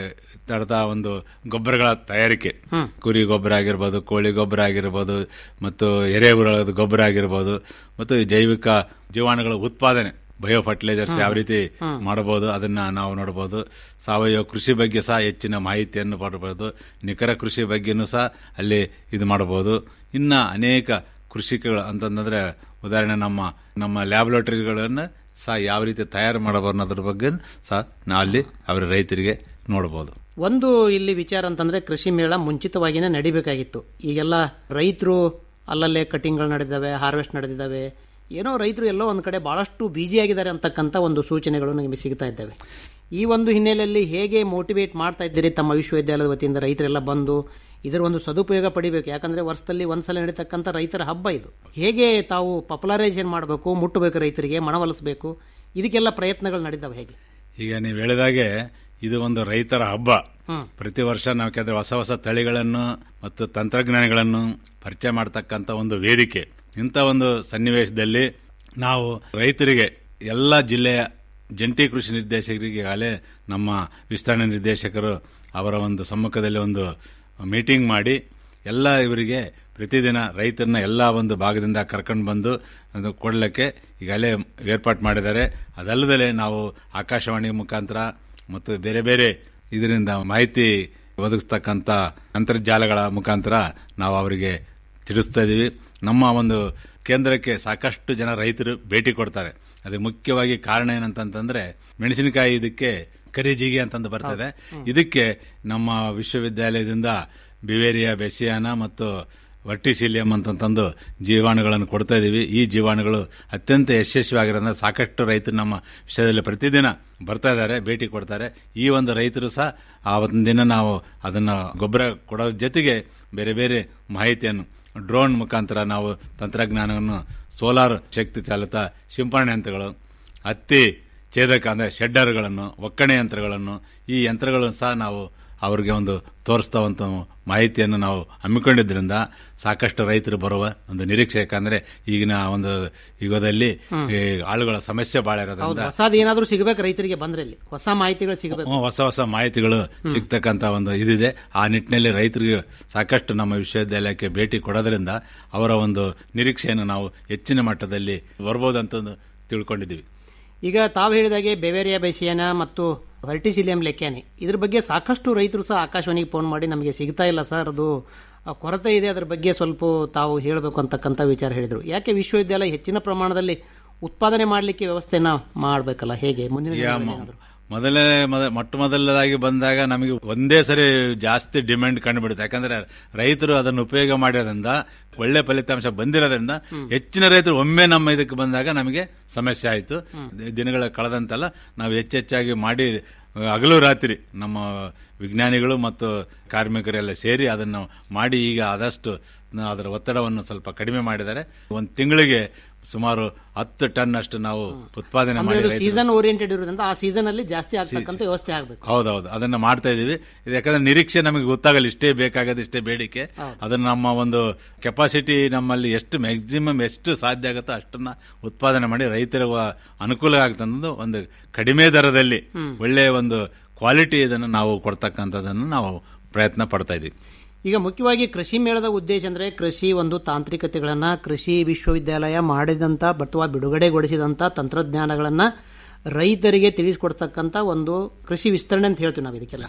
ತರದ ಒಂದು ಗೊಬ್ಬರಗಳ ತಯಾರಿಕೆ ಕುರಿ ಗೊಬ್ಬರ ಆಗಿರ್ಬೋದು ಕೋಳಿ ಗೊಬ್ಬರ ಆಗಿರ್ಬೋದು ಮತ್ತು ಎರೆಹುಳ ಗೊಬ್ಬರ ಆಗಿರ್ಬೋದು ಮತ್ತು ಈ ಜೈವಿಕ ಜೀವಾಣುಗಳ ಉತ್ಪಾದನೆ ಬಯೋ ಫರ್ಟಿಲೈಸರ್ಸ್ ಯಾವ ರೀತಿ ಮಾಡಬಹುದು ಅದನ್ನ ನಾವು ನೋಡಬಹುದು ಸಾವಯವ ಕೃಷಿ ಬಗ್ಗೆ ಸಹ ಹೆಚ್ಚಿನ ಮಾಹಿತಿಯನ್ನು ಪಡಬಹುದು ನಿಖರ ಕೃಷಿ ಬಗ್ಗೆನೂ ಸಹ ಅಲ್ಲಿ ಇದು ಮಾಡಬಹುದು ಇನ್ನ ಅನೇಕ ಕೃಷಿಕಗಳು ಅಂತಂದ್ರೆ ಉದಾಹರಣೆ ನಮ್ಮ ನಮ್ಮ ಲ್ಯಾಬೊರೇಟರಿಗಳನ್ನು ಸಹ ಯಾವ ರೀತಿ ತಯಾರು ಮಾಡಬಹುದು ಅನ್ನೋದ್ರ ಬಗ್ಗೆ ಸಹ ನಾ ಅಲ್ಲಿ ಅವರ ರೈತರಿಗೆ ನೋಡಬಹುದು ಒಂದು ಇಲ್ಲಿ ವಿಚಾರ ಅಂತಂದ್ರೆ ಕೃಷಿ ಮೇಳ ಮುಂಚಿತವಾಗಿನೇ ನಡಿಬೇಕಾಗಿತ್ತು ಈಗೆಲ್ಲ ರೈತರು ಅಲ್ಲಲ್ಲೇ ಕಟಿಂಗ್ಗಳು ನಡೆದಿದ್ದಾವೆ ಹಾರ್ವೆಸ್ಟ್ ನಡೆದಿದ್ದಾವೆ ಏನೋ ರೈತರು ಎಲ್ಲೋ ಒಂದು ಕಡೆ ಬಹಳಷ್ಟು ಆಗಿದ್ದಾರೆ ಅಂತಕ್ಕಂಥ ಒಂದು ಸೂಚನೆಗಳು ನಮಗೆ ಸಿಗ್ತಾ ಇದ್ದಾವೆ ಈ ಒಂದು ಹಿನ್ನೆಲೆಯಲ್ಲಿ ಹೇಗೆ ಮೋಟಿವೇಟ್ ಮಾಡ್ತಾ ಇದ್ದೀರಿ ತಮ್ಮ ವಿಶ್ವವಿದ್ಯಾಲಯದ ವತಿಯಿಂದ ರೈತರೆಲ್ಲ ಬಂದು ಇದರ ಒಂದು ಸದುಪಯೋಗ ಪಡಿಬೇಕು ಯಾಕಂದ್ರೆ ವರ್ಷದಲ್ಲಿ ಒಂದ್ಸಲ ನಡೀತಕ್ಕಂಥ ರೈತರ ಹಬ್ಬ ಇದು ಹೇಗೆ ತಾವು ಪಾಪ್ಯುಲರೈಸೇಷನ್ ಮಾಡಬೇಕು ಮುಟ್ಟಬೇಕು ರೈತರಿಗೆ ಮನವೊಲಿಸಬೇಕು ಇದಕ್ಕೆಲ್ಲ ಪ್ರಯತ್ನಗಳು ನಡೆದವೆ ಹೇಗೆ ಈಗ ನೀವು ಹೇಳಿದಾಗೆ ಇದು ಒಂದು ರೈತರ ಹಬ್ಬ ಪ್ರತಿ ವರ್ಷ ನಾವು ಕೆಲವು ಹೊಸ ಹೊಸ ತಳಿಗಳನ್ನು ಮತ್ತು ತಂತ್ರಜ್ಞಾನಗಳನ್ನು ಪರಿಚಯ ಮಾಡತಕ್ಕಂಥ ಒಂದು ವೇದಿಕೆ ಇಂಥ ಒಂದು ಸನ್ನಿವೇಶದಲ್ಲಿ ನಾವು ರೈತರಿಗೆ ಎಲ್ಲ ಜಿಲ್ಲೆಯ ಜಂಟಿ ಕೃಷಿ ನಿರ್ದೇಶಕರಿಗೆ ಈಗಾಗಲೇ ನಮ್ಮ ವಿಸ್ತರಣೆ ನಿರ್ದೇಶಕರು ಅವರ ಒಂದು ಸಮ್ಮುಖದಲ್ಲಿ ಒಂದು ಮೀಟಿಂಗ್ ಮಾಡಿ ಎಲ್ಲ ಇವರಿಗೆ ಪ್ರತಿದಿನ ರೈತರನ್ನ ಎಲ್ಲ ಒಂದು ಭಾಗದಿಂದ ಕರ್ಕೊಂಡು ಬಂದು ಅದು ಕೊಡಲಿಕ್ಕೆ ಈಗಾಗಲೇ ಏರ್ಪಾಟ್ ಮಾಡಿದ್ದಾರೆ ಅದಲ್ಲದೆ ನಾವು ಆಕಾಶವಾಣಿ ಮುಖಾಂತರ ಮತ್ತು ಬೇರೆ ಬೇರೆ ಇದರಿಂದ ಮಾಹಿತಿ ಒದಗಿಸ್ತಕ್ಕಂಥ ಅಂತರ್ಜಾಲಗಳ ಮುಖಾಂತರ ನಾವು ಅವರಿಗೆ ತಿಳಿಸ್ತಾ ಇದ್ದೀವಿ ನಮ್ಮ ಒಂದು ಕೇಂದ್ರಕ್ಕೆ ಸಾಕಷ್ಟು ಜನ ರೈತರು ಭೇಟಿ ಕೊಡ್ತಾರೆ ಅದಕ್ಕೆ ಮುಖ್ಯವಾಗಿ ಕಾರಣ ಏನಂತಂದ್ರೆ ಮೆಣಸಿನಕಾಯಿ ಇದಕ್ಕೆ ಕರಿಜಿಗಿ ಅಂತಂದು ಬರ್ತದೆ ಇದಕ್ಕೆ ನಮ್ಮ ವಿಶ್ವವಿದ್ಯಾಲಯದಿಂದ ಬಿವೇರಿಯಾ ಬೆಸಿಯಾನ ಮತ್ತು ವರ್ಟಿಸಿಲಿಯಂ ಅಂತಂದು ಜೀವಾಣುಗಳನ್ನು ಕೊಡ್ತಾ ಇದೀವಿ ಈ ಜೀವಾಣುಗಳು ಅತ್ಯಂತ ಯಶಸ್ವಿಯಾಗಿರೋದ್ರಿಂದ ಸಾಕಷ್ಟು ರೈತರು ನಮ್ಮ ವಿಷಯದಲ್ಲಿ ಪ್ರತಿದಿನ ಬರ್ತಾ ಇದ್ದಾರೆ ಭೇಟಿ ಕೊಡ್ತಾರೆ ಈ ಒಂದು ರೈತರು ಸಹ ಆ ಒಂದು ದಿನ ನಾವು ಅದನ್ನ ಗೊಬ್ಬರ ಕೊಡೋ ಜೊತೆಗೆ ಬೇರೆ ಬೇರೆ ಮಾಹಿತಿಯನ್ನು ಡ್ರೋನ್ ಮುಖಾಂತರ ನಾವು ತಂತ್ರಜ್ಞಾನವನ್ನು ಸೋಲಾರ್ ಶಕ್ತಿ ಚಾಲಿತ ಸಿಂಪರಣೆ ಯಂತ್ರಗಳು ಹತ್ತಿ ಛೇದಕ ಅಂದರೆ ಶೆಡ್ಡರ್ಗಳನ್ನು ಒಕ್ಕಣೆ ಯಂತ್ರಗಳನ್ನು ಈ ಯಂತ್ರಗಳನ್ನು ಸಹ ನಾವು ಅವರಿಗೆ ಒಂದು ತೋರಿಸ್ತಾವಂತ ಮಾಹಿತಿಯನ್ನು ನಾವು ಹಮ್ಮಿಕೊಂಡಿದ್ರಿಂದ ಸಾಕಷ್ಟು ರೈತರು ಬರುವ ಒಂದು ನಿರೀಕ್ಷೆ ಯಾಕಂದ್ರೆ ಈಗಿನ ಒಂದು ಯುಗದಲ್ಲಿ ಈ ಆಳುಗಳ ಸಮಸ್ಯೆ ಬಹಳ ಹೌದು ಇರೋದ್ರಿಂದ ಹೊಸದು ಏನಾದರೂ ಸಿಗಬೇಕು ರೈತರಿಗೆ ಬಂದ್ರೆ ಇಲ್ಲಿ ಹೊಸ ಮಾಹಿತಿಗಳು ಸಿಗಬೇಕು ಹ್ಮ್, ಹೊಸ ಹೊಸ ಮಾಹಿತಿಗಳು ಸಿಗ್ತಕ್ಕಂತ ಒಂದು ಇದಿದೆ ಆ ನಿಟ್ಟಿನಲ್ಲಿ ರೈತರಿಗೆ ಸಾಕಷ್ಟು ನಮ್ಮ ವಿಶ್ವವಿದ್ಯಾಲಯಕ್ಕೆ ಭೇಟಿ ಕೊಡೋದ್ರಿಂದ ಅವರ ಒಂದು ನಿರೀಕ್ಷೆಯನ್ನು ನಾವು ಹೆಚ್ಚಿನ ಮಟ್ಟದಲ್ಲಿ ಬರ್ಬೋದಂತ ತಿಳ್ಕೊಂಡಿದ್ದೀವಿ ಈಗ ತಾವು ಹೇಳಿದಾಗೆ ಬೆವೇರಿಯಾ ಬೆಸಿಯಾನ ಮತ್ತು ವರ್ಟಿಸಿಲಿಯಂ ಲೆಕ್ಯಾನೆ ಇದ್ರ ಬಗ್ಗೆ ಸಾಕಷ್ಟು ರೈತರು ಸಹ ಆಕಾಶವಾಣಿಗೆ ಫೋನ್ ಮಾಡಿ ನಮಗೆ ಸಿಗ್ತಾ ಇಲ್ಲ ಸರ್ ಅದು ಆ, ಕೊರತೆ ಇದೆ ಅದ್ರ ಬಗ್ಗೆ ಸ್ವಲ್ಪ ತಾವು ಹೇಳಬೇಕು ಅಂತಕ್ಕಂಥ ವಿಚಾರ ಹೇಳಿದರು ಯಾಕೆ ವಿಶ್ವವಿದ್ಯಾಲಯ ಹೆಚ್ಚಿನ ಪ್ರಮಾಣದಲ್ಲಿ ಉತ್ಪಾದನೆ ಮಾಡಲಿಕ್ಕೆ ವ್ಯವಸ್ಥೆನ ಮಾಡಬೇಕಲ್ಲ ಹೇಗೆ ಮುಂದಿನ ಈಗ ದಿನಗಳಲ್ಲಿ ಮ- ಏನಾದ್ರು? ಮೊದಲನೇ ಮೊದ ಮೊಟ್ಟ ಮೊದಲದಾಗಿ ಬಂದಾಗ ನಮಗೆ ಒಂದೇ ಸರಿ ಜಾಸ್ತಿ ಡಿಮ್ಯಾಂಡ್ ಕಂಡುಬಿಡುತ್ತೆ ಯಾಕಂದ್ರೆ ರೈತರು ಅದನ್ನು ಉಪಯೋಗ ಮಾಡಿರೋದ್ರಿಂದ ಒಳ್ಳೆ ಫಲಿತಾಂಶ ಬಂದಿರೋದ್ರಿಂದ ಹೆಚ್ಚಿನ ರೈತರು ಒಮ್ಮೆ ನಮ್ಮ ಇದಕ್ಕೆ ಬಂದಾಗ ನಮಗೆ ಸಮಸ್ಯೆ ಆಯಿತು ದಿನಗಳ ಕಳೆದಂತೆಲ್ಲ ನಾವು ಹೆಚ್ಚೆಚ್ಚಾಗಿ ಮಾಡಿ ಹಗಲು ರಾತ್ರಿ ನಮ್ಮ ವಿಜ್ಞಾನಿಗಳು ಮತ್ತು ಕಾರ್ಮಿಕರೆಲ್ಲ ಸೇರಿ ಅದನ್ನು ಮಾಡಿ ಈಗ ಆದಷ್ಟು ನ- ಅದರ ಒತ್ತಡವನ್ನು ಸ್ವಲ್ಪ ಕಡಿಮೆ ಮಾಡಿದ್ದಾರೆ ಒಂದು ತಿಂಗಳಿಗೆ ಸುಮಾರು ಹತ್ತು ಟನ್ ಅಷ್ಟು ನಾವು ಉತ್ಪಾದನೆ ಅಂದ್ರೆ ಮಾಡಿ ಇದು ರೈತರು- ಸೀಸನ್ ಓರಿಯೆಂಟೆಡ್ ಇರೋದ್ರಿಂದ ಆ ಸೀಸನ್ ಅಲ್ಲಿ ಜಾಸ್ತಿ ಆಗ್ತಕ್ಕಂಥ ವ್ಯವಸ್ಥೆ ಆಗಬೇಕು ಹೌದೌದು ಅದನ್ನ ಮಾಡ್ತಾ ಇದೀವಿ ಇದು ಯಾಕಂದ್ರೆ ನಿರೀಕ್ಷೆ ನಮಗೆ ಗೊತ್ತಾಗಲ್ಲ ಇಷ್ಟೇ ಬೇಕಾಗದು ಇಷ್ಟೇ ಬೇಡಿಕೆ ಅದನ್ನ ನಮ್ಮ ಒಂದು ಕೆಪಾಸಿಟಿ ನಮ್ಮಲ್ಲಿ ಎಷ್ಟು ಮ್ಯಾಕ್ಸಿಮಮ್ ಎಷ್ಟು ಸಾಧ್ಯ ಆಗುತ್ತೋ ಅಷ್ಟನ್ನ ಉತ್ಪಾದನೆ ಮಾಡಿ ರೈತರಿಗೆ ಅನುಕೂಲ ಆಗ್ತಂದು ಒಂದು ಕಡಿಮೆ ದರದಲ್ಲಿ ಒಳ್ಳೆಯ ಒಂದು ಕ್ವಾಲಿಟಿ ಇದನ್ನು ನಾವು ಕೊಡ್ತಕ್ಕಂಥದ್ದನ್ನು ನಾವು ಪ್ರಯತ್ನ ಪಡ್ತಾ ಇದೀವಿ ಈಗ ಮುಖ್ಯವಾಗಿ ಕೃಷಿ ಮೇಳದ ಉದ್ದೇಶ ಅಂದರೆ ಕೃಷಿ ಒಂದು ತಾಂತ್ರಿಕತೆಗಳನ್ನು ಕೃಷಿ ವಿಶ್ವವಿದ್ಯಾಲಯ ಮಾಡಿದಂಥ ಅಥವಾ ಬಿಡುಗಡೆಗೊಳಿಸಿದಂಥ ತಂತ್ರಜ್ಞಾನಗಳನ್ನು ರೈತರಿಗೆ ತಿಳಿಸ್ಕೊಡ್ತಕ್ಕಂಥ ಒಂದು ಕೃಷಿ ವಿಸ್ತರಣೆ ಅಂತ ಹೇಳ್ತೀವಿ ನಾವು ಇದಕ್ಕೆಲ್ಲ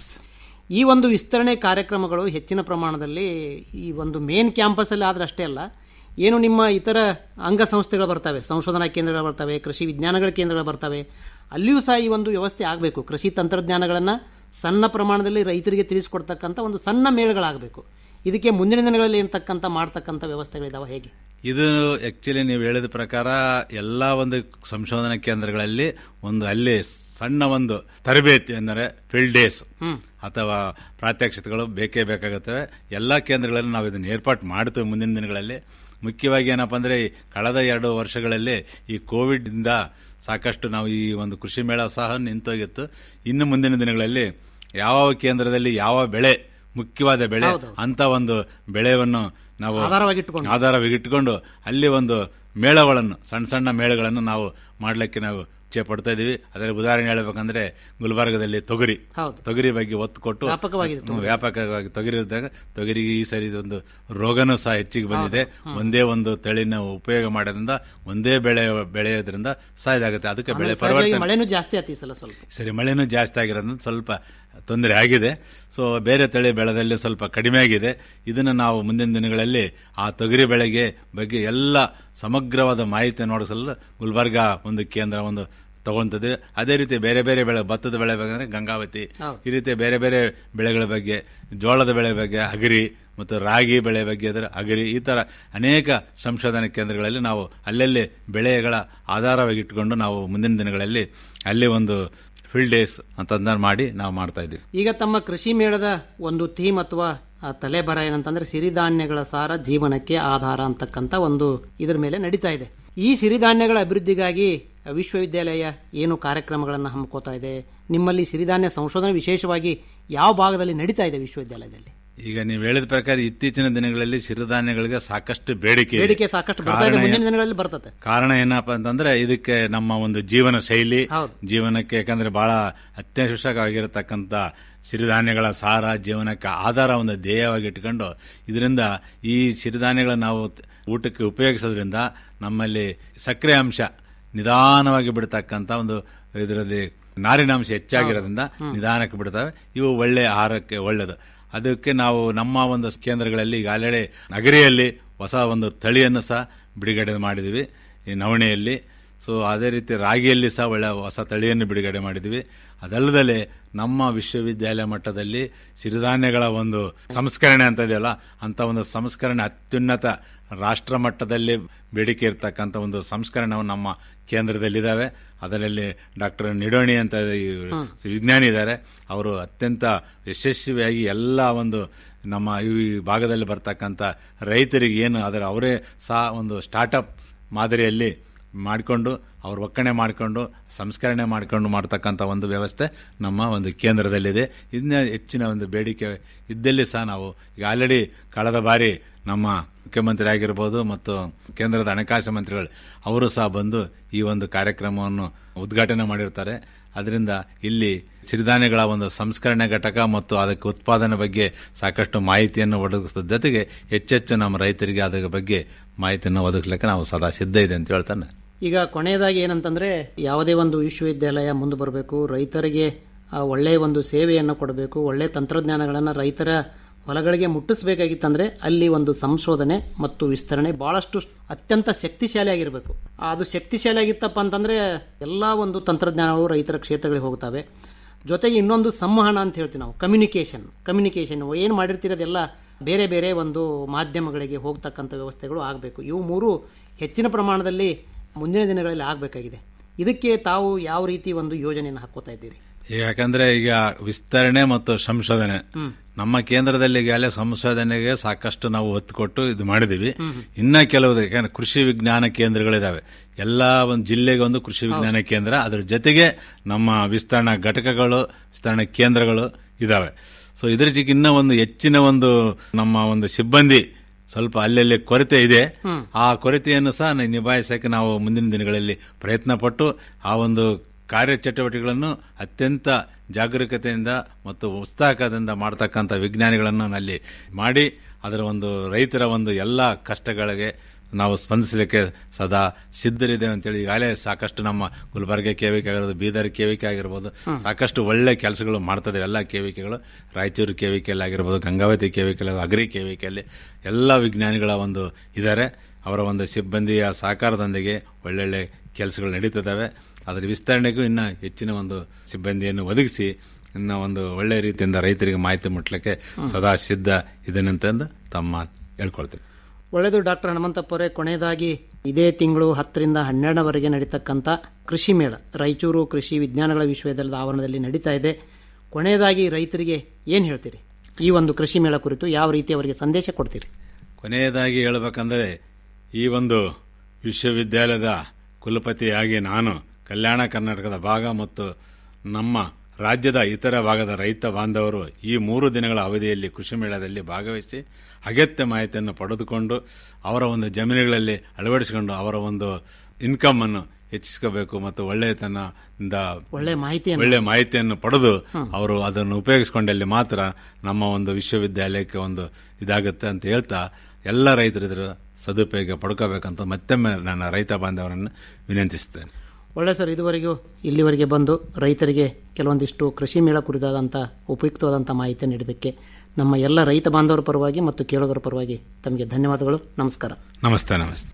ಈ ಒಂದು ವಿಸ್ತರಣೆ ಕಾರ್ಯಕ್ರಮಗಳು ಹೆಚ್ಚಿನ ಪ್ರಮಾಣದಲ್ಲಿ ಈ ಒಂದು ಮೇನ್ ಕ್ಯಾಂಪಸ್ಸಲ್ಲಿ ಆದ್ರೆ ಅಷ್ಟೇ ಅಲ್ಲ ಏನು ನಿಮ್ಮ ಇತರ ಅಂಗಸಂಸ್ಥೆಗಳು ಬರ್ತವೆ ಸಂಶೋಧನಾ ಕೇಂದ್ರಗಳು ಬರ್ತವೆ ಕೃಷಿ ವಿಜ್ಞಾನಗಳ ಕೇಂದ್ರಗಳು ಬರ್ತವೆ ಅಲ್ಲಿಯೂ ಸಹ ಈ ಒಂದು ವ್ಯವಸ್ಥೆ ಆಗಬೇಕು ಕೃಷಿ ತಂತ್ರಜ್ಞಾನಗಳನ್ನು ಸಣ್ಣ ಪ್ರಮಾಣದಲ್ಲಿ ರೈತರಿಗೆ ತಿಳಿಸ್ಕೊಡ್ತಕ್ಕಂಥ ಒಂದು ಸಣ್ಣ ಮೇಳಗಳಾಗಬೇಕು ಇದಕ್ಕೆ ಮುಂದಿನ ದಿನಗಳಲ್ಲಿ ಏನ್ತಕ್ಕಂಥ ಮಾಡ್ತಕ್ಕಂಥ ವ್ಯವಸ್ಥೆಗಳಿದಾವೆ ಹೇಗೆ ಇದು ಆಕ್ಚುಲಿ ನೀವು ಹೇಳಿದ ಪ್ರಕಾರ ಎಲ್ಲ ಒಂದು ಸಂಶೋಧನಾ ಕೇಂದ್ರಗಳಲ್ಲಿ ಒಂದು ಅಲ್ಲಿ ಸಣ್ಣ ಒಂದು ತರಬೇತಿ ಅಂದರೆ ಫೀಲ್ಡ್ ಡೇಸ್ ಹ್ಮ್. ಅಥವಾ ಪ್ರಾತ್ಯಕ್ಷಿತೆಗಳು ಬೇಕೇ ಬೇಕಾಗುತ್ತವೆ ಎಲ್ಲ ಕೇಂದ್ರಗಳಲ್ಲಿ ನಾವು ಇದನ್ನು ಏರ್ಪಾಟ್ ಮಾಡ್ತೇವೆ ಮುಂದಿನ ದಿನಗಳಲ್ಲಿ ಮುಖ್ಯವಾಗಿ ಏನಪ್ಪ ಅಂದರೆ ಈ ಕಳೆದ ಎರಡು ವರ್ಷಗಳಲ್ಲಿ ಈ ಕೋವಿಡ್ ಇಂದ ಸಾಕಷ್ಟು ನಾವು ಈ ಒಂದು ಕೃಷಿ ಮೇಳ ಸಹ ನಿಂತೋಗಿತ್ತು ಇನ್ನು ಮುಂದಿನ ದಿನಗಳಲ್ಲಿ ಯಾವ ಕೇಂದ್ರದಲ್ಲಿ ಯಾವ ಬೆಳೆ ಮುಖ್ಯವಾದ ಬೆಳೆ ಹೌದು. ಅಂತ ಒಂದು ಬೆಳೆಯನ್ನು ನಾವು ಆಧಾರವಾಗಿಟ್ಟುಕೊಂಡು. ಆಧಾರವಾಗಿಟ್ಟುಕೊಂಡು ಅಲ್ಲಿ ಒಂದು ಮೇಳಗಳನ್ನು ಸಣ್ಣ ಸಣ್ಣ ಮೇಳಗಳನ್ನು ನಾವು ಮಾಡಲಿಕ್ಕೆ ನಾವು ಇಚ್ಛೆ ಪಡ್ತಾ ಇದೀವಿ ಅದರ ಉದಾಹರಣೆ ಹೇಳ್ಬೇಕಂದ್ರೆ ಗುಲ್ಬರ್ಗದಲ್ಲಿ ತೊಗರಿ ಹೌದು. ತೊಗರಿ ಬಗ್ಗೆ ಒತ್ತು ಕೊಟ್ಟು ವ್ಯಾಪಕವಾಗಿದೆ ಹ್ಮ್, ವ್ಯಾಪಕವಾಗಿ ತೊಗರಿ ಇದ್ದಾಗ ತೊಗರಿಗೆ ಈ ಸರಿ ಒಂದು ರೋಗನೂ ಸಹ ಹೆಚ್ಚಿಗೆ ಬಂದಿದೆ ಒಂದೇ ಒಂದು ತಳಿನ ಉಪಯೋಗ ಮಾಡೋದ್ರಿಂದ ಒಂದೇ ಬೆಳೆ ಬೆಳೆಯೋದ್ರಿಂದ ಸಹ ಇದಾಗುತ್ತೆ ಅದಕ್ಕೆ ಬೆಳೆ ಆಮೇಲೆ ಸಹಜವಾಗಿ ಪರಿವರ್ತನೆ ಮಳೆನೂ ಜಾಸ್ತಿ ಆತಿ ಈ ಸಲ ಸ್ವಲ್ಪ ಸರಿ ಮಳೆನೂ ಜಾಸ್ತಿ ಆಗಿರೋದ್ರಿಂದ ಸ್ವಲ್ಪ ತೊಂದರೆ ಆಗಿದೆ ಸೊ ಬೇರೆ ತಳಿ ಬೆಳೆದಲ್ಲಿ ಸ್ವಲ್ಪ ಕಡಿಮೆ ಆಗಿದೆ ಇದನ್ನು ನಾವು ಮುಂದಿನ ದಿನಗಳಲ್ಲಿ ಆ ತೊಗರಿ ಬೆಳೆಗೆ ಬಗ್ಗೆ ಎಲ್ಲ ಸಮಗ್ರವಾದ ಮಾಹಿತಿಯನ್ನು ಒದಗಿಸಲು ಗುಲ್ಬರ್ಗ ಒಂದು ಕೇಂದ್ರ ಒಂದು ತಗೊಂತದೆ ಅದೇ ರೀತಿ ಬೇರೆ ಬೇರೆ ಬೆಳೆ ಭತ್ತದ ಬೆಳೆ ಬೇಕಂದ್ರೆ ಗಂಗಾವತಿ ಹೌದು. ಈ ರೀತಿ ಬೇರೆ ಬೇರೆ ಬೆಳೆಗಳ ಬಗ್ಗೆ ಜೋಳದ ಬೆಳೆ ಬಗ್ಗೆ ಅಗರಿ ಮತ್ತು ರಾಗಿ ಬೆಳೆ ಬಗ್ಗೆ ಅದರ ಅಗರಿ ಈ ತರ ಅನೇಕ ಸಂಶೋಧನಾ ಕೇಂದ್ರಗಳಲ್ಲಿ ನಾವು ಅಲ್ಲಲ್ಲಿ ಬೆಳೆಗಳ ಆಧಾರವಾಗಿ ಇಟ್ಕೊಂಡು ನಾವು ಮುಂದಿನ ದಿನಗಳಲ್ಲಿ ಅಲ್ಲಿ ಒಂದು ಫೀಲ್ಡ್ ಡೇಸ್ ಅಂತಂದ ಮಾಡಿ ನಾವು ಮಾಡ್ತಾ ಇದ್ದೀವಿ ಈಗ ತಮ್ಮ ಕೃಷಿ ಮೇಳದ ಒಂದು ಥೀಮ್ ಅಥವಾ ಆ ತಲೆಬರ ಏನಂತಂದ್ರೆ ಸಿರಿಧಾನ್ಯಗಳ ಸಾರ ಜೀವನಕ್ಕೆ ಆಧಾರ ಅಂತಕ್ಕಂಥ ಒಂದು ಇದ್ರ ಮೇಲೆ ನಡೀತಾ ಇದೆ ಈ ಸಿರಿಧಾನ್ಯಗಳ ಅಭಿವೃದ್ಧಿಗಾಗಿ ವಿಶ್ವವಿದ್ಯಾಲಯ ಏನು ಕಾರ್ಯಕ್ರಮಗಳನ್ನು ಹಮ್ಮಿಕೋತಾ ಇದೆ ನಿಮ್ಮಲ್ಲಿ ಸಿರಿಧಾನ್ಯ ಸಂಶೋಧನೆ ವಿಶೇಷವಾಗಿ ಯಾವ ಭಾಗದಲ್ಲಿ ನಡೀತಾ ಇದೆ ವಿಶ್ವವಿದ್ಯಾಲಯದಲ್ಲಿ ಈಗ ನೀವು ಹೇಳಿದ ಪ್ರಕಾರ ಇತ್ತೀಚಿನ ದಿನಗಳಲ್ಲಿ ಸಿರಿಧಾನ್ಯಗಳಿಗೆ ಸಾಕಷ್ಟು ಬೇಡಿಕೆ ಇದೆ. ಬೇಡಿಕೆ ಸಾಕಷ್ಟು ಬರ್ತಾ ಇದೆ ಕಾರಣ ಮುಂದಿನ ಏನ್- ದಿನಗಳಲ್ಲಿ ಬರ್ತದೆ ಕಾರಣ ಏನಪ್ಪಾ ಅಂತಂದ್ರೆ ಇದಕ್ಕೆ ನಮ್ಮ ಒಂದು ಜೀವನ ಶೈಲಿ ಜೀವನಕ್ಕೆ ಯಾಕಂದ್ರೆ ಬಹಳ ಅತ್ಯವಶ್ಯಕವಾಗಿರತಕ್ಕಂತ ಸಿರಿಧಾನ್ಯಗಳ ಸಾರ ಜೀವನಕ್ಕೆ ಆಧಾರ ಒಂದು ಧ್ಯೇಯವಾಗಿ ಇಟ್ಕೊಂಡು ಇದರಿಂದ ಈ ಸಿರಿಧಾನ್ಯಗಳ ನಾವು ಊಟಕ್ಕೆ ಉಪಯೋಗಿಸೋದ್ರಿಂದ ನಮ್ಮಲ್ಲಿ ಸಕ್ಕರೆ ಅಂಶ ನಿಧಾನವಾಗಿ ಬಿಡ್ತಕ್ಕಂಥ ಒಂದು ಇದರಲ್ಲಿ ನಾರಿನಾಂಶ ಹೆಚ್ಚಾಗಿರೋದ್ರಿಂದ ನಿಧಾನಕ್ಕೆ ಬಿಡ್ತವೆ ಇವು ಒಳ್ಳೆ ಆಹಾರಕ್ಕೆ ಒಳ್ಳೆಯದು ಅದಕ್ಕೆ ನಾವು ನಮ್ಮ ಒಂದು ಕೇಂದ್ರಗಳಲ್ಲಿ ಈಗ ಆಲ್ರೆಡಿ ನಗರಿಯಲ್ಲಿ ಹೊಸ ಒಂದು ತಳಿಯನ್ನು ಸಹ ಬಿಡುಗಡೆ ಮಾಡಿದ್ವಿ ಈ ನವಣೆಯಲ್ಲಿ ಸೊ ಅದೇ ರೀತಿ ರಾಗಿಯಲ್ಲಿ ಸಹ ಒಳ್ಳೆ ಹೊಸ ತಳಿಯನ್ನು ಬಿಡುಗಡೆ ಮಾಡಿದ್ವಿ ಅದಲ್ಲದೆ ನಮ್ಮ ವಿಶ್ವವಿದ್ಯಾಲಯ ಮಟ್ಟದಲ್ಲಿ ಸಿರಿಧಾನ್ಯಗಳ ಒಂದು ಸಂಸ್ಕರಣೆ ಅಂತ ಇದೆಯಲ್ಲ ಅಂತ ಒಂದು ಸಂಸ್ಕರಣೆ ಅತ್ಯುನ್ನತ ರಾಷ್ಟ್ರ ಮಟ್ಟದಲ್ಲಿ ಬೇಡಿಕೆ ಇರತಕ್ಕಂಥ ಒಂದು ಸಂಸ್ಕರಣವು ನಮ್ಮ ಕೇಂದ್ರದಲ್ಲಿದ್ದಾವೆ ಅದರಲ್ಲಿ ಡಾಕ್ಟರ್ ನಿಡೋಣಿ ಅಂತ ಈ ವಿಜ್ಞಾನಿ ಇದ್ದಾರೆ ಅವರು ಅತ್ಯಂತ ಯಶಸ್ವಿಯಾಗಿ ಎಲ್ಲ ಒಂದು ನಮ್ಮ ಈ ಭಾಗದಲ್ಲಿ ಬರ್ತಕ್ಕಂಥ ರೈತರಿಗೆ ಏನು ಅದರ ಅವರೇ ಸಹ ಒಂದು ಸ್ಟಾರ್ಟಪ್ ಮಾದರಿಯಲ್ಲಿ ಮಾಡಿಕೊಂಡು ಅವ್ರು ಒಕ್ಕಣೆ ಮಾಡಿಕೊಂಡು ಸಂಸ್ಕರಣೆ ಮಾಡಿಕೊಂಡು ಮಾಡ್ತಕ್ಕಂಥ ಒಂದು ವ್ಯವಸ್ಥೆ ನಮ್ಮ ಒಂದು ಕೇಂದ್ರದಲ್ಲಿದೆ ಇದನ್ನ ಹೆಚ್ಚಿನ ಒಂದು ಬೇಡಿಕೆ ಇದ್ದಲ್ಲಿ ಸಹ ನಾವು ಈಗ ಆಲ್ರೆಡಿ ಕಳೆದ ಬಾರಿ ನಮ್ಮ ಮುಖ್ಯಮಂತ್ರಿ ಆಗಿರ್ಬೋದು ಮತ್ತು ಕೇಂದ್ರದ ಹಣಕಾಸು ಮಂತ್ರಿಗಳು ಅವರು ಸಹ ಬಂದು ಈ ಒಂದು ಕಾರ್ಯಕ್ರಮವನ್ನು ಉದ್ಘಾಟನೆ ಮಾಡಿರ್ತಾರೆ ಅದರಿಂದ ಇಲ್ಲಿ ಸಿರಿಧಾನ್ಯಗಳ ಒಂದು ಸಂಸ್ಕರಣೆ ಘಟಕ ಮತ್ತು ಅದಕ್ಕೆ ಉತ್ಪಾದನೆ ಬಗ್ಗೆ ಸಾಕಷ್ಟು ಮಾಹಿತಿಯನ್ನು ಒದಗಿಸಿದ ಜೊತೆಗೆ ಹೆಚ್ಚೆಚ್ಚು ನಮ್ಮ ರೈತರಿಗೆ ಅದರ ಬಗ್ಗೆ ಮಾಹಿತಿಯನ್ನು ಒದಗಿಸ್ಲಿಕ್ಕೆ ನಾವು ಸದಾ ಸಿದ್ಧ ಇದೆ ಅಂತ ಹೇಳ್ತಾನೆ ಈಗ ಕೊನೆಯದಾಗಿ ಏನಂತಂದ್ರೆ ಯಾವುದೇ ಒಂದು ವಿಶ್ವವಿದ್ಯಾಲಯ ಮುಂದೆ ಬರಬೇಕು ರೈತರಿಗೆ ಆ, ಒಳ್ಳೆಯ ಒಂದು ಸೇವೆಯನ್ನು ಕೊಡಬೇಕು ಒಳ್ಳೆಯ ತಂತ್ರಜ್ಞಾನಗಳನ್ನು ರೈತರ ಹೊಲಗಳಿಗೆ ಮುಟ್ಟಿಸಬೇಕಾಗಿತ್ತಂದ್ರೆ ಅಲ್ಲಿ ಒಂದು ಸಂಶೋಧನೆ ಮತ್ತು ವಿಸ್ತರಣೆ ಬಹಳಷ್ಟು ಅತ್ಯಂತ ಶಕ್ತಿಶಾಲಿಯಾಗಿರಬೇಕು ಅದು ಶಕ್ತಿಶಾಲಿಯಾಗಿತ್ತಪ್ಪ ಅಂತಂದ್ರೆ ಎಲ್ಲ ಒಂದು ತಂತ್ರಜ್ಞಾನಗಳು ರೈತರ ಕ್ಷೇತ್ರಗಳಿಗೆ ಹೋಗ್ತವೆ ಜೊತೆಗೆ ಇನ್ನೊಂದು ಸಂವಹನ ಅಂತ ಹೇಳ್ತೀವಿ ನಾವು ಕಮ್ಯುನಿಕೇಷನ್ ಕಮ್ಯುನಿಕೇಷನ್ ಏನು ಮಾಡಿರ್ತಿರೋದೆಲ್ಲ ಬೇರೆ ಬೇರೆ ಒಂದು ಮಾಧ್ಯಮಗಳಿಗೆ ಹೋಗ್ತಕ್ಕಂಥ ವ್ಯವಸ್ಥೆಗಳು ಆಗಬೇಕು ಇವು ಮೂರು ಹೆಚ್ಚಿನ ಪ್ರಮಾಣದಲ್ಲಿ ಮುಂದಿನ ದಿನಗಳಲ್ಲಿ ಆಗಬೇಕಾಗಿದೆ ಇದಕ್ಕೆ ತಾವು ಯಾವ ರೀತಿ ಒಂದು ಯೋಜನೆಯನ್ನು ಹಾಕೋತಾ ಇದ್ದೀರಿ ಯಾಕಂದ್ರೆ ಈಗ ವಿಸ್ತರಣೆ ಮತ್ತು ಸಂಶೋಧನೆ ನಮ್ಮ ಕೇಂದ್ರದಲ್ಲಿ ಈಗಾಗಲೇ ಸಂಶೋಧನೆಗೆ ಸಾಕಷ್ಟು ನಾವು ಒತ್ತು ಕೊಟ್ಟು ಇದು ಮಾಡಿದೀವಿ ಇನ್ನ ಕೆಲವು ಯಾಕಂದ್ರೆ ಕೃಷಿ ವಿಜ್ಞಾನ ಕೇಂದ್ರಗಳಿದಾವೆ ಎಲ್ಲಾ ಒಂದು ಜಿಲ್ಲೆಗೆ ಒಂದು ಕೃಷಿ ವಿಜ್ಞಾನ ಕೇಂದ್ರ ಅದ್ರ ಜೊತೆಗೆ ನಮ್ಮ ವಿಸ್ತರಣಾ ಘಟಕಗಳು ವಿಸ್ತರಣಾ ಕೇಂದ್ರಗಳು ಇದಾವೆ ಸೊ ಇದ್ರ ಜೊತೆಗೆ ಇನ್ನ ಒಂದು ಹೆಚ್ಚಿನ ಒಂದು ನಮ್ಮ ಒಂದು ಸಿಬ್ಬಂದಿ ಸ್ವಲ್ಪ ಅಲ್ಲಲ್ಲಿ ಕೊರತೆ ಇದೆ ಆ ಕೊರತೆಯನ್ನು ಸಹ ನ- ನಿಭಾಯಿಸಕ್ಕೆ ನಾವು ಮುಂದಿನ ದಿನಗಳಲ್ಲಿ ಪ್ರಯತ್ನ ಪಟ್ಟು ಆ ಒಂದು ಕಾರ್ಯಚಟುವಟಿಕೆಗಳನ್ನು ಅತ್ಯಂತ ಜಾಗರೂಕತೆಯಿಂದ ಮತ್ತು ಉತ್ಸಾಹದಿಂದ ಮಾಡ್ತಕ್ಕಂಥ ವಿಜ್ಞಾನಿಗಳನ್ನು ನಲ್ಲಿ ಮಾಡಿ ಅದರ ಒಂದು ರೈತರ ಒಂದು ಎಲ್ಲ ಕಷ್ಟಗಳಿಗೆ ನಾವು ಸ್ಪಂದಿಸಲಿಕ್ಕೆ ಸದಾ ಸಿದ್ಧರಿದ್ದೇವೆ ಅಂತೇಳಿ ಈಗಾಗಲೇ ಸಾಕಷ್ಟು ನಮ್ಮ ಗುಲ್ಬರ್ಗ ಕೇವಿಕೆ ಆಗಿರ್ಬೋದು ಬೀದರ್ ಕೇವಿಕೆ ಆಗಿರ್ಬೋದು ಸಾಕಷ್ಟು ಒಳ್ಳೆ ಕೆಲಸಗಳು ಮಾಡ್ತದೆ ಎಲ್ಲ ಕೇವಿಕೆಗಳು ರಾಯಚೂರು ಕೇವಿಕೆಯಲ್ಲಿ ಆಗಿರ್ಬೋದು ಗಂಗಾವತಿ ಕೇವಿಕೆಯಲ್ಲಿ ಅಗ್ರಿ ಕೇವಿಕೆಯಲ್ಲಿ ಎಲ್ಲ ವಿಜ್ಞಾನಿಗಳ ಒಂದು ಇದ್ದಾರೆ ಅವರ ಒಂದು ಸಿಬ್ಬಂದಿಯ ಸಹಕಾರದೊಂದಿಗೆ ಒಳ್ಳೊಳ್ಳೆ ಕೆಲಸಗಳು ನಡೀತಿದ್ದಾವೆ ಅದರ ವಿಸ್ತರಣೆಗೂ ಇನ್ನು ಹೆಚ್ಚಿನ ಒಂದು ಸಿಬ್ಬಂದಿಯನ್ನು ಒದಗಿಸಿ ಇನ್ನು ಒಂದು ಒಳ್ಳೆ ರೀತಿಯಿಂದ ರೈತರಿಗೆ ಮಾಹಿತಿ ಮುಟ್ಲಿಕ್ಕೆ ಸದಾ ಸಿದ್ಧ ಇದನ್ನಂತಂದು ತಮ್ಮ ಹೇಳ್ಕೊಳ್ತೀನಿ ಒಳ್ಳೆಯದು ಡಾಕ್ಟರ್ ಹನುಮಂತಪ್ಪವರೇ ಕೊನೆಯದಾಗಿ ಇದೇ ತಿಂಗಳು ಹತ್ತರಿಂದ ಹನ್ನೆರಡರವರೆಗೆ ನಡೀತಕ್ಕಂಥ ಕೃಷಿ ಮೇಳ ರಾಯಚೂರು ಕೃಷಿ ವಿಜ್ಞಾನಗಳ ವಿಶ್ವವಿದ್ಯಾಲಯದ ಆವರಣದಲ್ಲಿ ನಡೀತಾ ಇದೆ ಕೊನೆಯದಾಗಿ ರೈತರಿಗೆ ಏನು ಹೇಳ್ತೀರಿ ಈ ಒಂದು ಕೃಷಿ ಮೇಳ ಕುರಿತು ಯಾವ ರೀತಿ ಅವರಿಗೆ ಸಂದೇಶ ಕೊಡ್ತೀರಿ ಕೊನೆಯದಾಗಿ ಹೇಳಬೇಕಂದ್ರೆ ಈ ಒಂದು ವಿಶ್ವವಿದ್ಯಾಲಯದ ಕುಲಪತಿಯಾಗಿ ನಾನು ಕಲ್ಯಾಣ ಕರ್ನಾಟಕದ ಭಾಗ ಮತ್ತು ನಮ್ಮ ರಾಜ್ಯದ ಇತರ ಭಾಗದ ರೈತ ಬಾಂಧವರು ಈ ಮೂರು ದಿನಗಳ ಅವಧಿಯಲ್ಲಿ ಕೃಷಿ ಮೇಳದಲ್ಲಿ ಭಾಗವಹಿಸಿ ಅಗತ್ಯ ಮಾಹಿತಿಯನ್ನು ಪಡೆದುಕೊಂಡು ಅವರ ಒಂದು ಜಮೀನುಗಳಲ್ಲಿ ಅಳವಡಿಸಿಕೊಂಡು ಅವರ ಒಂದು ಇನ್ಕಮ್ ಅನ್ನು ಹೆಚ್ಚಿಸ್ಕೋಬೇಕು ಮತ್ತು ಒಳ್ಳೆಯತನದಿಂದ ಒಳ್ಳೆ ಮಾಹಿತಿಯನ್ನು ಒಳ್ಳೆ ಮಾಹಿತಿಯನ್ನು ಪಡೆದು ಅವರು ಅದನ್ನು ಉಪಯೋಗಿಸಿಕೊಂಡಲ್ಲಿ ಮಾತ್ರ ನಮ್ಮ ಒಂದು ವಿಶ್ವವಿದ್ಯಾಲಯಕ್ಕೆ ಒಂದು ಇದಾಗುತ್ತೆ ಅಂತ ಹೇಳ್ತಾ ಎಲ್ಲ ರೈತರು ಇದರ ಸದುಪಯೋಗ ಪಡ್ಕೋಬೇಕಂತ ಮತ್ತೊಮ್ಮೆ ನನ್ನ ರೈತ ಬಾಂಧವರನ್ನು ವಿನಂತಿಸ್ತೇನೆ ಒಳ್ಳೆ ಸರ್ ಇದುವರೆಗೂ ಇಲ್ಲಿವರೆಗೆ ಬಂದು ರೈತರಿಗೆ ಕೆಲವೊಂದಿಷ್ಟು ಕೃಷಿ ಮೇಳ ಕುರಿತಾದಂಥ ಉಪಯುಕ್ತವಾದಂಥ ಮಾಹಿತಿ ನೀಡಿದ್ದಕ್ಕೆ ನಮ್ಮ ಎಲ್ಲ ರೈತ ಬಾಂಧವರ ಪರವಾಗಿ ಮತ್ತು ಕೇಳುಗರ ಪರವಾಗಿ ತಮಗೆ ಧನ್ಯವಾದಗಳು ನಮಸ್ಕಾರ ನಮಸ್ತೆ ನಮಸ್ತೆ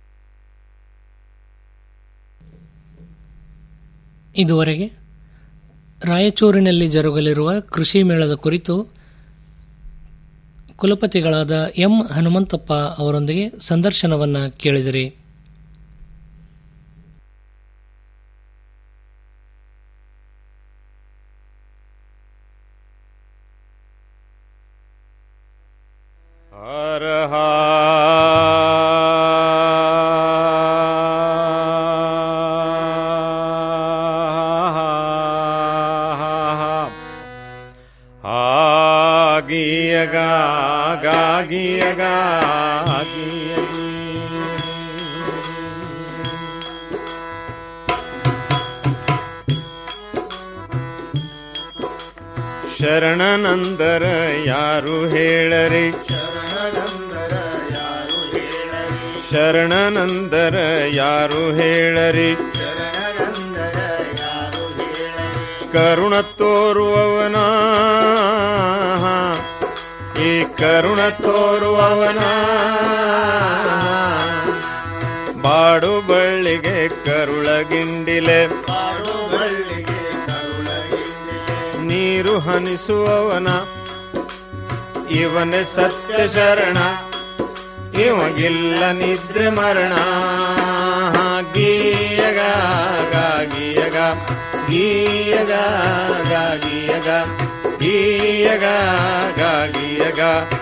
ಇದುವರೆಗೆ ರಾಯಚೂರಿನಲ್ಲಿ ಜರುಗಲಿರುವ ಕೃಷಿ ಮೇಳದ ಕುರಿತು ಕುಲಪತಿಗಳಾದ ಎಂ ಹನುಮಂತಪ್ಪ ಅವರೊಂದಿಗೆ ಸಂದರ್ಶನವನ್ನ ಕೇಳಿದಿರಿ ಹರ ಆಗಿಯಗ ಗಾಗಿಯಗ ಶರಣನಂದರ ಯಾರು ಹೇಳರಿ ಶರಣನಂದರ ಯಾರು ಹೇಳರಿ ಕರುಣ ತೋರುವವನ ಈ ಕರುಣ ತೋರುವವನ ಬಾಡು ಬಳ್ಳಿಗೆ ಕರುಳಗಿಂಡಿಲೆ ನೀರು ಹನಿಸುವವನ ಇವನೇ ಸತ್ಯ ಶರಣ ಇವಾಗಿಲ್ಲ ನಿದ್ರೆ ಮರಣ ಗೀಯಗ ಗಾಗಿಯಗ ಗೀಯಗ ಗಾಗಿಯಗ ಗೀಯಗ ಗಾಗಿಯಗ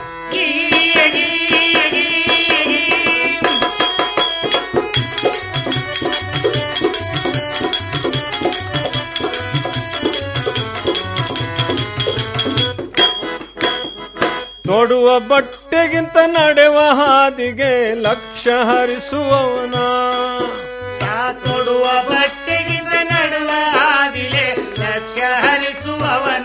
ತೊಡುವ ಬಟ್ಟೆಗಿಂತ ನಡೆವ ಹಾದಿಗೆ ಲಕ್ಷ್ಯ ಹರಿಸುವವನ ತೊಡುವ ಬಟ್ಟೆಗಿಂತ ನಡುವ ಹಾದಿಲೆ ಲಕ್ಷ್ಯ ಹರಿಸುವವನ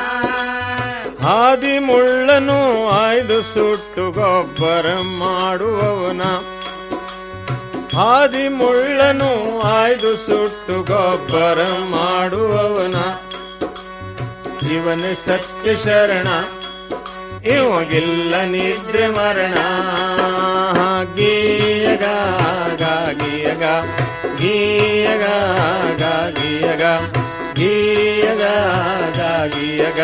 ಹಾದಿ ಮುಳ್ಳನು ಆಯ್ದು ಸುಟ್ಟು ಗೊಬ್ಬರ ಮಾಡುವವನ ಹಾದಿ ಮುಳ್ಳನು ಆಯ್ದು ಸುಟ್ಟು ಗೊಬ್ಬರ ಮಾಡುವವನ ಇವನೇ ಸತ್ಯ ಶರಣ ಇವಾಗಿಲ್ಲ ನಿದ್ರೆ ಮರಣ ಗೀಯಗ ಗಾಗಿಯಗ ಗೀಯಗ ಗಾಗಿಯಗ ಗೀಯಗ ಗಾಗಿಯಗ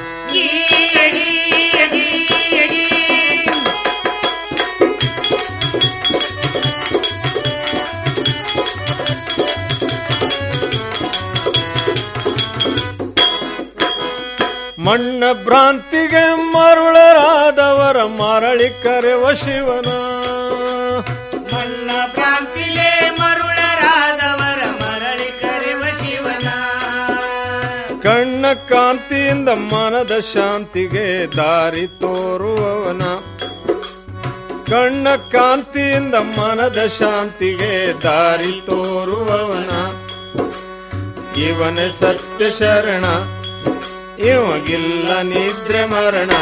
ಮಣ್ಣ ಭ್ರಾಂತಿಗೆ ಮರುಳರಾದವರ ಮರಳಿ ಕರೆವ ಶಿವನ ಮಣ್ಣ ಭ್ರಾಂತಿಲೆ ಮರುಳರಾದವರ ಮರಳಿ ಕರೆವ ಶಿವನ ಕಣ್ಣ ಕಾಂತಿಯಿಂದ ಮನದ ಶಾಂತಿಗೆ ದಾರಿ ತೋರುವವನ ಕಣ್ಣ ಕಾಂತಿಯಿಂದ ಮನದ ಶಾಂತಿಗೆ ದಾರಿ ತೋರುವವನ ಇವನೇ ಸತ್ಯ ಶರಣ ಇವಾಗಿಲ್ಲ ನಿದ್ರೆ ಮರಣ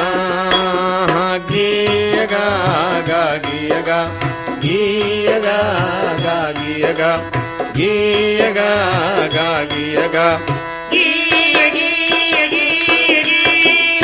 ಗೀಯಗ ಗೀಯಗ ಗೀಯಗ ಗೀಯಗ ಗೀಯಗ ಗೀಯಗ ಗೀಯ ಗೀಯ ಗೀಯ ಗೀಯ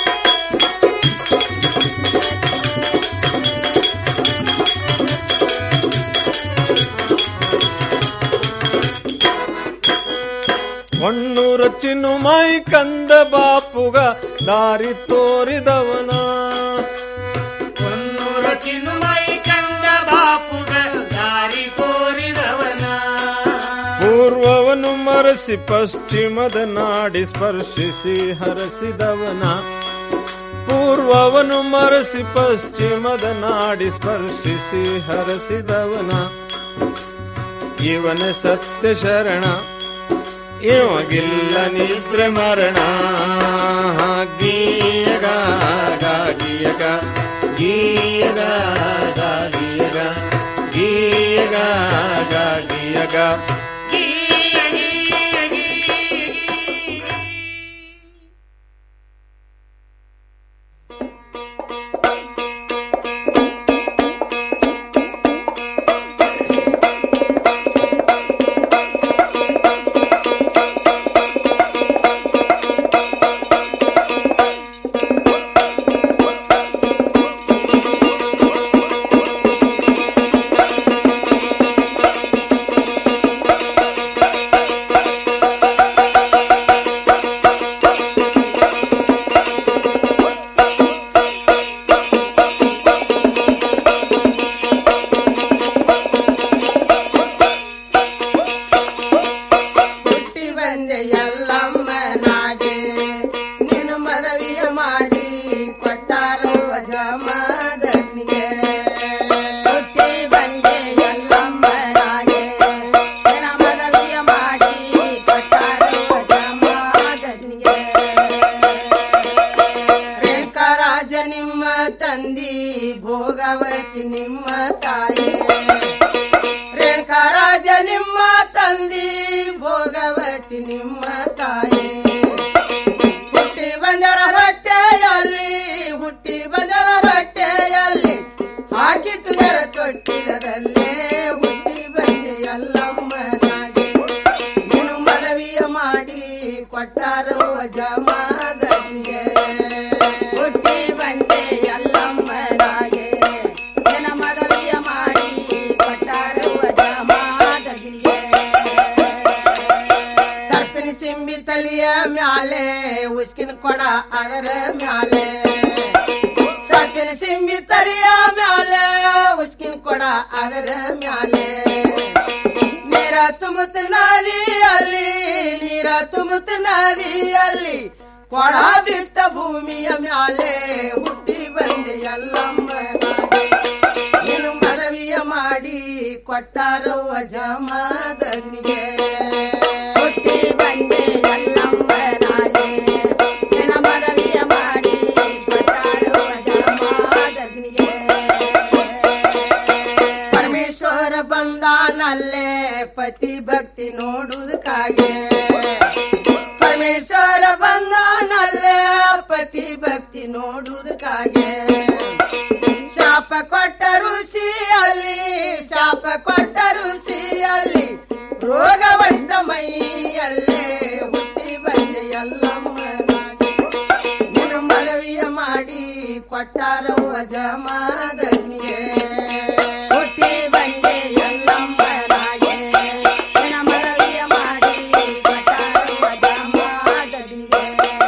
ಹೊಣ್ಣೂರ ಚಿನ್ನುಮೈ ಕಂದ ಬಾಪುಗ ದಾರಿ ತೋರಿದವನ ಹೊನ್ನೂರ ಚಿನ್ಮೈ ಕಂದ ಬಾಪುಗ ದಾರಿ ಕೋರಿದವನ ಪೂರ್ವವನ್ನು ಮರೆಸಿ ಪಶ್ಚಿಮದ ನಾಡಿ ಸ್ಪರ್ಶಿಸಿ ಹರಸಿದವನ ಪೂರ್ವವನ್ನು ಮರೆಸಿ ಪಶ್ಚಿಮದ ನಾಡಿ ಸ್ಪರ್ಶಿಸಿ ಹರಸಿದವನ ಇವನ ಸತ್ಯ ಶರಣ ಇವಾಗಿಲ್ಲ ನಿದ್ರೆ ಮರಣ ಗೀಯಗ ಗೀಯಗ ಗೀಯಗ ಗೀಯಗ ಗೀಯಗ ಗೀಯಗ ಗೀಯ ಗೀಯ ಗೀಯ ಹುಟ್ಟಿ ಬಂದೆ ಎಲ್ಲಮ್ಮನಾಗೆ ನೀನು ಮದವಿಯ ಮಾಡಿ ಕೊಟ್ಟಾರೋ ಜಮದಗ್ನಿಗೆ ಹುಟ್ಟಿ ಬಂದೆ ಎಲ್ಲಮ್ಮನಾಗೆ ನಿನ್ನ ಮದವಿಯ ಮಾಡಿ ಕೊಟ್ಟಾರೋ ಜಮದಗ್ನಿಗೆ ರೇಖಾರಾಜ ನಿಮ್ಮ ತಂದಿ ಭೋಗವತಿ ನಿಮ್ಮ ತಾಯಿ ರೇಣುಕರಾಜ ನಿಮ್ಮ ತಂದಿ ಭೋಗವತಿ ನಿಮ್ಮ ತಾಯಿ ಹುಟ್ಟಿ ಬಂದರ ರೊಟ್ಟೆಯಲ್ಲಿ ಹುಟ್ಟಿ ಬಂದರ ರೊಟ್ಟೆಯಲ್ಲಿ ಹಾಕಿತು ನೆರ ತೊಟ್ಟಿಲದಲ್ಲೇ ಹುಟ್ಟಿ ಬಂದೆ ಎಲ್ಲಮ್ಮನಾಗಿ ನೀನು ಮನವಿಯ ಮಾಡಿ ಕೊಟ್ಟಾರೋ ಜಮಾದನಿಗೆ ಹುಟ್ಟಿ ಬಂದೆ ಎಲ್ಲಮ್ಮನಾಗೆ ನಿನ್ನ ಮನವಿಯ ಮಾಡಿ ಕೊಟ್ಟಾರೋ ಜಮಾದನಿಗೆ ಸರ್ಪಿನ ಸಿಂಬಿ ತಲಿಯ ಮ್ಯಾಲೆ ಉಸ್ಕಿನ ಕೊಡ ಅದರ ಮ್ಯಾಲೆ ಸರ್ಪಿನ ಸಿಂಬಿ ತಲಿಯ ಮ್ಯಾಲೆ ಉಸ್ಕಿನ ಕೊಡ ಅದರ ಮ್ಯಾಲೆ ನೀರ ತುಂಬುತ್ತ ನದಿಯಲ್ಲಿ ನೀರ ತುಂಬುತ್ತ ನದಿಯಲ್ಲಿ ಕೊಡ ಬಿತ್ತ ಭೂಮಿಯ ಮ್ಯಾಲೆ ಹುಟ್ಟಿ ಬಂದೆ ಎಲ್ಲಮ್ಮ ನೀನು ಮನವಿಯ ಮಾಡಿ ಕೊಟ್ಟಾರೋ ಜಮಾದನಿಗೆ ಹುಟ್ಟಿ ಬಂದೆ ಎಲ್ಲಮ್ಮನಾಗೆ ನಿನ್ನ ಮನವಿಯ ಮಾಡಿ ಕೊಟ್ಟಾರೋ ಜಮಾದನಿಗೆ ಪರಮೇಶ್ವರ ಬಂದಾನಲ್ಲೇ ಪತಿ ಭಕ್ತಿ ನೋಡುವುದಕ್ಕಾಗೆ ಪರಮೇಶ್ವರ ಬಂದಾನಲ್ಲೇ ಪತಿ ಭಕ್ತಿ ನೋಡುವುದಕ್ಕಾಗೆ ಶಾಪ ಕೊಟ್ಟ ಋಷಿಯಲ್ಲಿ ಶಾಪ ಕೊಟ್ಟ ಋಷಿಯಲ್ಲಿ ರೋಗ ಹೊಡೆದ ಮೈಯಲ್ಲೇ ಹುಟ್ಟಿ ಬಂದೆ ಎಲ್ಲಮ್ಮನಾಗಿ ನೀನು ಮನವಿಯ ಮಾಡಿ ಕೊಟ್ಟಾರೋ ಜಮಾದನಿಗೆ ಹುಟ್ಟಿ ಬಂದೆ ಎಲ್ಲಮ್ಮನಾಗೆ ನಿನ್ನ ಮನವಿಯ ಮಾಡಿ ಕೊಟ್ಟಾರೋ ಜಮಾದನಿಗೆ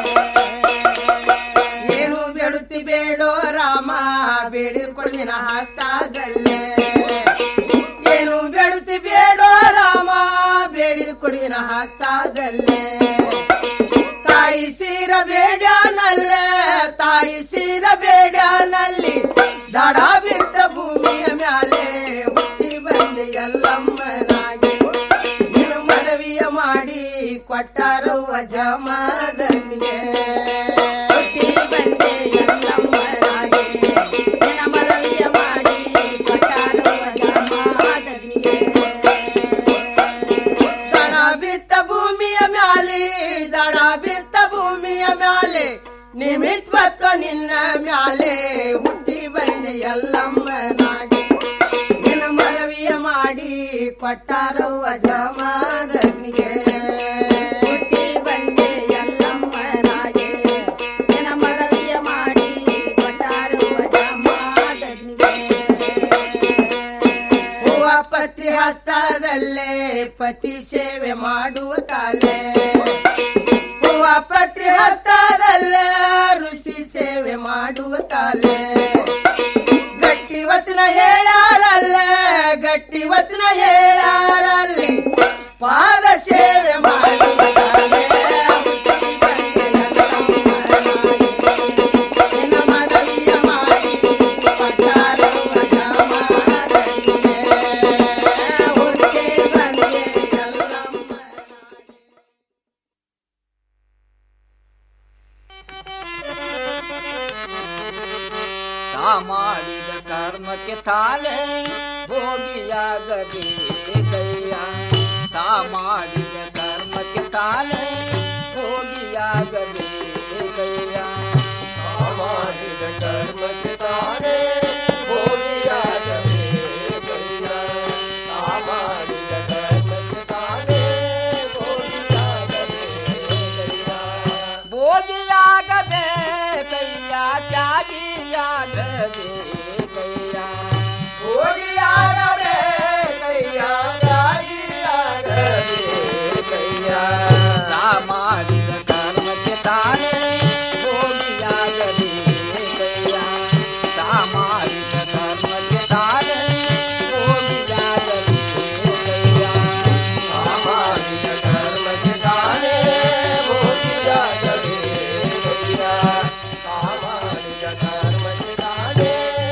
ಏನು ಬೇಡುತ್ತಿ ಬೇಡೋ ರಾಮ ಬೇಡಿದ್ ಕೊಡ್ದಿನ ಹಸ್ತಾದಲ್ಲೇ ಏನು ಬೇಡುತ್ತಿ ಬೇಡೋ ರಾಮ ಬೇಡಿದ್ ಕೊಡಿನ ಹಸ್ತಾದಲ್ಲೇ ತಾಯಿ ಸೀರ ಬೇಡ್ಯಾನಲ್ಲೇ ತಾಯಿ ಸೀರ ಬೇಡ್ಯಾನಲ್ಲಿ ದಡ ಬಿದ್ದ ಭೂಮಿಯ ಮ್ಯಾಲೆ ಹುಟ್ಟಿ ಬಂದೆ ಎಲ್ಲಮ್ಮನಾಗಿ ನೀನು ಮನವಿಯ ಮಾಡಿ ಕೊಟ್ಟಾರೋ ಜಮಾದನಿಗೆ ಹುಟ್ಟಿ ಬಂದೆ ಎಲ್ಲಮ್ಮನಾಗಿ ನಿನ್ನ ಮನವಿಯ ಮಾಡಿ ಕೊಟ್ಟಾರೋ ಜಮಾದನಿಗೆ ದಡ ಬಿತ್ತ ಭೂಮಿಯ ಮ್ಯಾಲೆ ದಡ ಬಿತ್ತ ಭೂಮಿಯ ಮ್ಯಾಲೆ ನಿಮಿತ್ ಬತ್ತ ನಿನ್ನ ಮ್ಯಾಲೆ ಹುಟ್ಟಿ ಬಂದೆ ಎಲ್ಲಮ್ಮನಾಗಿ ನಿನ್ನ ಮನವಿಯ ಮಾಡಿ ಕೊಟ್ಟಾರವ್ವ ಜಮಾದಗ್ನಿಗೆ ಹುಟ್ಟಿ ಬಂದೆ ಎಲ್ಲಮ್ಮನಾಗಿ ನಿನ್ನ ಮನವಿಯ ಮಾಡಿ ಕೊಟ್ಟಾರವ್ವ ಜಮಾದಗ್ನಿಗೆ ಹೂವ ಪತ್ರಿ ಹಸ್ತದಲ್ಲೇ ಪತಿ ಸೇವೆ ಮಾಡುವ ತಾಲೆ ಹೂವ ಪತ್ರಿ ಹಸ್ತದಲ್ಲೇ ಋಷಿ ಸೇವೆ ಮಾಡುವ ತಾಲೆ ಗಟ್ಟಿ ವಚನ ಹೇಳಾರಲ್ಲ ಗಟ್ಟಿ ವಚನ ಹೇಳಾರಲ್ಲಿ ಪಾದ ಸೇವೆ ಮಾಡುವ ತಾಲೆ ನಿನ್ನ ಮನವಿಯ ಮಾಡಿ ಕೊಟ್ಟಾರವ್ವ ಜಮಾದಗ್ನಿಗೆ. ಹುಟ್ಟಿ ಬಂದೆ ಎಲ್ಲಮ್ಮ ತಾ ಮಾಡಿದ ಕರ್ಮಕ್ಕೆ ತಾನೇ ಭೋಗಿಯಾಗಬೇಕಯ್ಯ ತಾ ಮಾಡಿದ ಕರ್ಮಕ್ಕೆ ತಾನೇ ಭೋಗಿಯಾಗಬೇಕಯ್ಯ ತಾ ಮಾಡಿದ ಕರ್ಮಕ್ಕೆ ತಾನೇ ಭೋಗಿಯಾಗಬೇಕಯ್ಯ ತಾ ಮಾಡಿದ ಕರ್ಮಕ್ಕೆ ತಾನೇ ಭೋಗಿಯಾಗಬೇಕಯ್ಯ ಭೋಗಿಯಾಗಬೇಕಯ್ಯ ತ್ಯಾಗಿಯಾಗಬೇಕಯ್ಯ ಭೋಗಿಯಾಗಬೇಕಯ್ಯ ತ್ಯಾಗಿಯಾಗಬೇಕಯ್ಯ ತಾ ಮಾಡಿದ ಕರ್ಮಕ್ಕೆ ತಾನೇ ಭೋಗಿಯಾಗಬೇಕಯ್ಯ ತಾ ಮಾಡಿದ ಕರ್ಮಕ್ಕೆ ತಾನೇ ಭೋಗಿಯಾಗಬೇಕಯ್ಯ ತಾ ಮಾಡಿದ ಕರ್ಮಕ್ಕೆ ತಾನೇ ಭೋಗಿಯಾಗಬೇಕಯ್ಯ ತಾ ಮಾಡಿದ ಕರ್ಮಕ್ಕೆ ತಾನೇ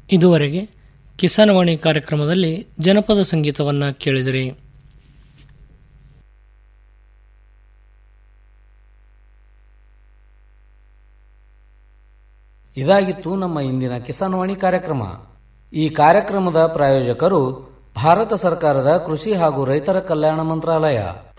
ಇದುವರೆಗೆ ಕಿಸಾನವಾಣಿ ಕಾರ್ಯಕ್ರಮದಲ್ಲಿ ಜನಪದ ಸಂಗೀತವನ್ನ ಕೇಳಿದಿರಿ ಇದಾಗಿತ್ತು ನಮ್ಮ ಇಂದಿನ ಕಿಸಾನ್ವಾಣಿ ಕಾರ್ಯಕ್ರಮ ಈ ಕಾರ್ಯಕ್ರಮದ ಪ್ರಾಯೋಜಕರು ಭಾರತ ಸರ್ಕಾರದ ಕೃಷಿ ಹಾಗೂ ರೈತರ ಕಲ್ಯಾಣ ಮಂತ್ರಾಲಯ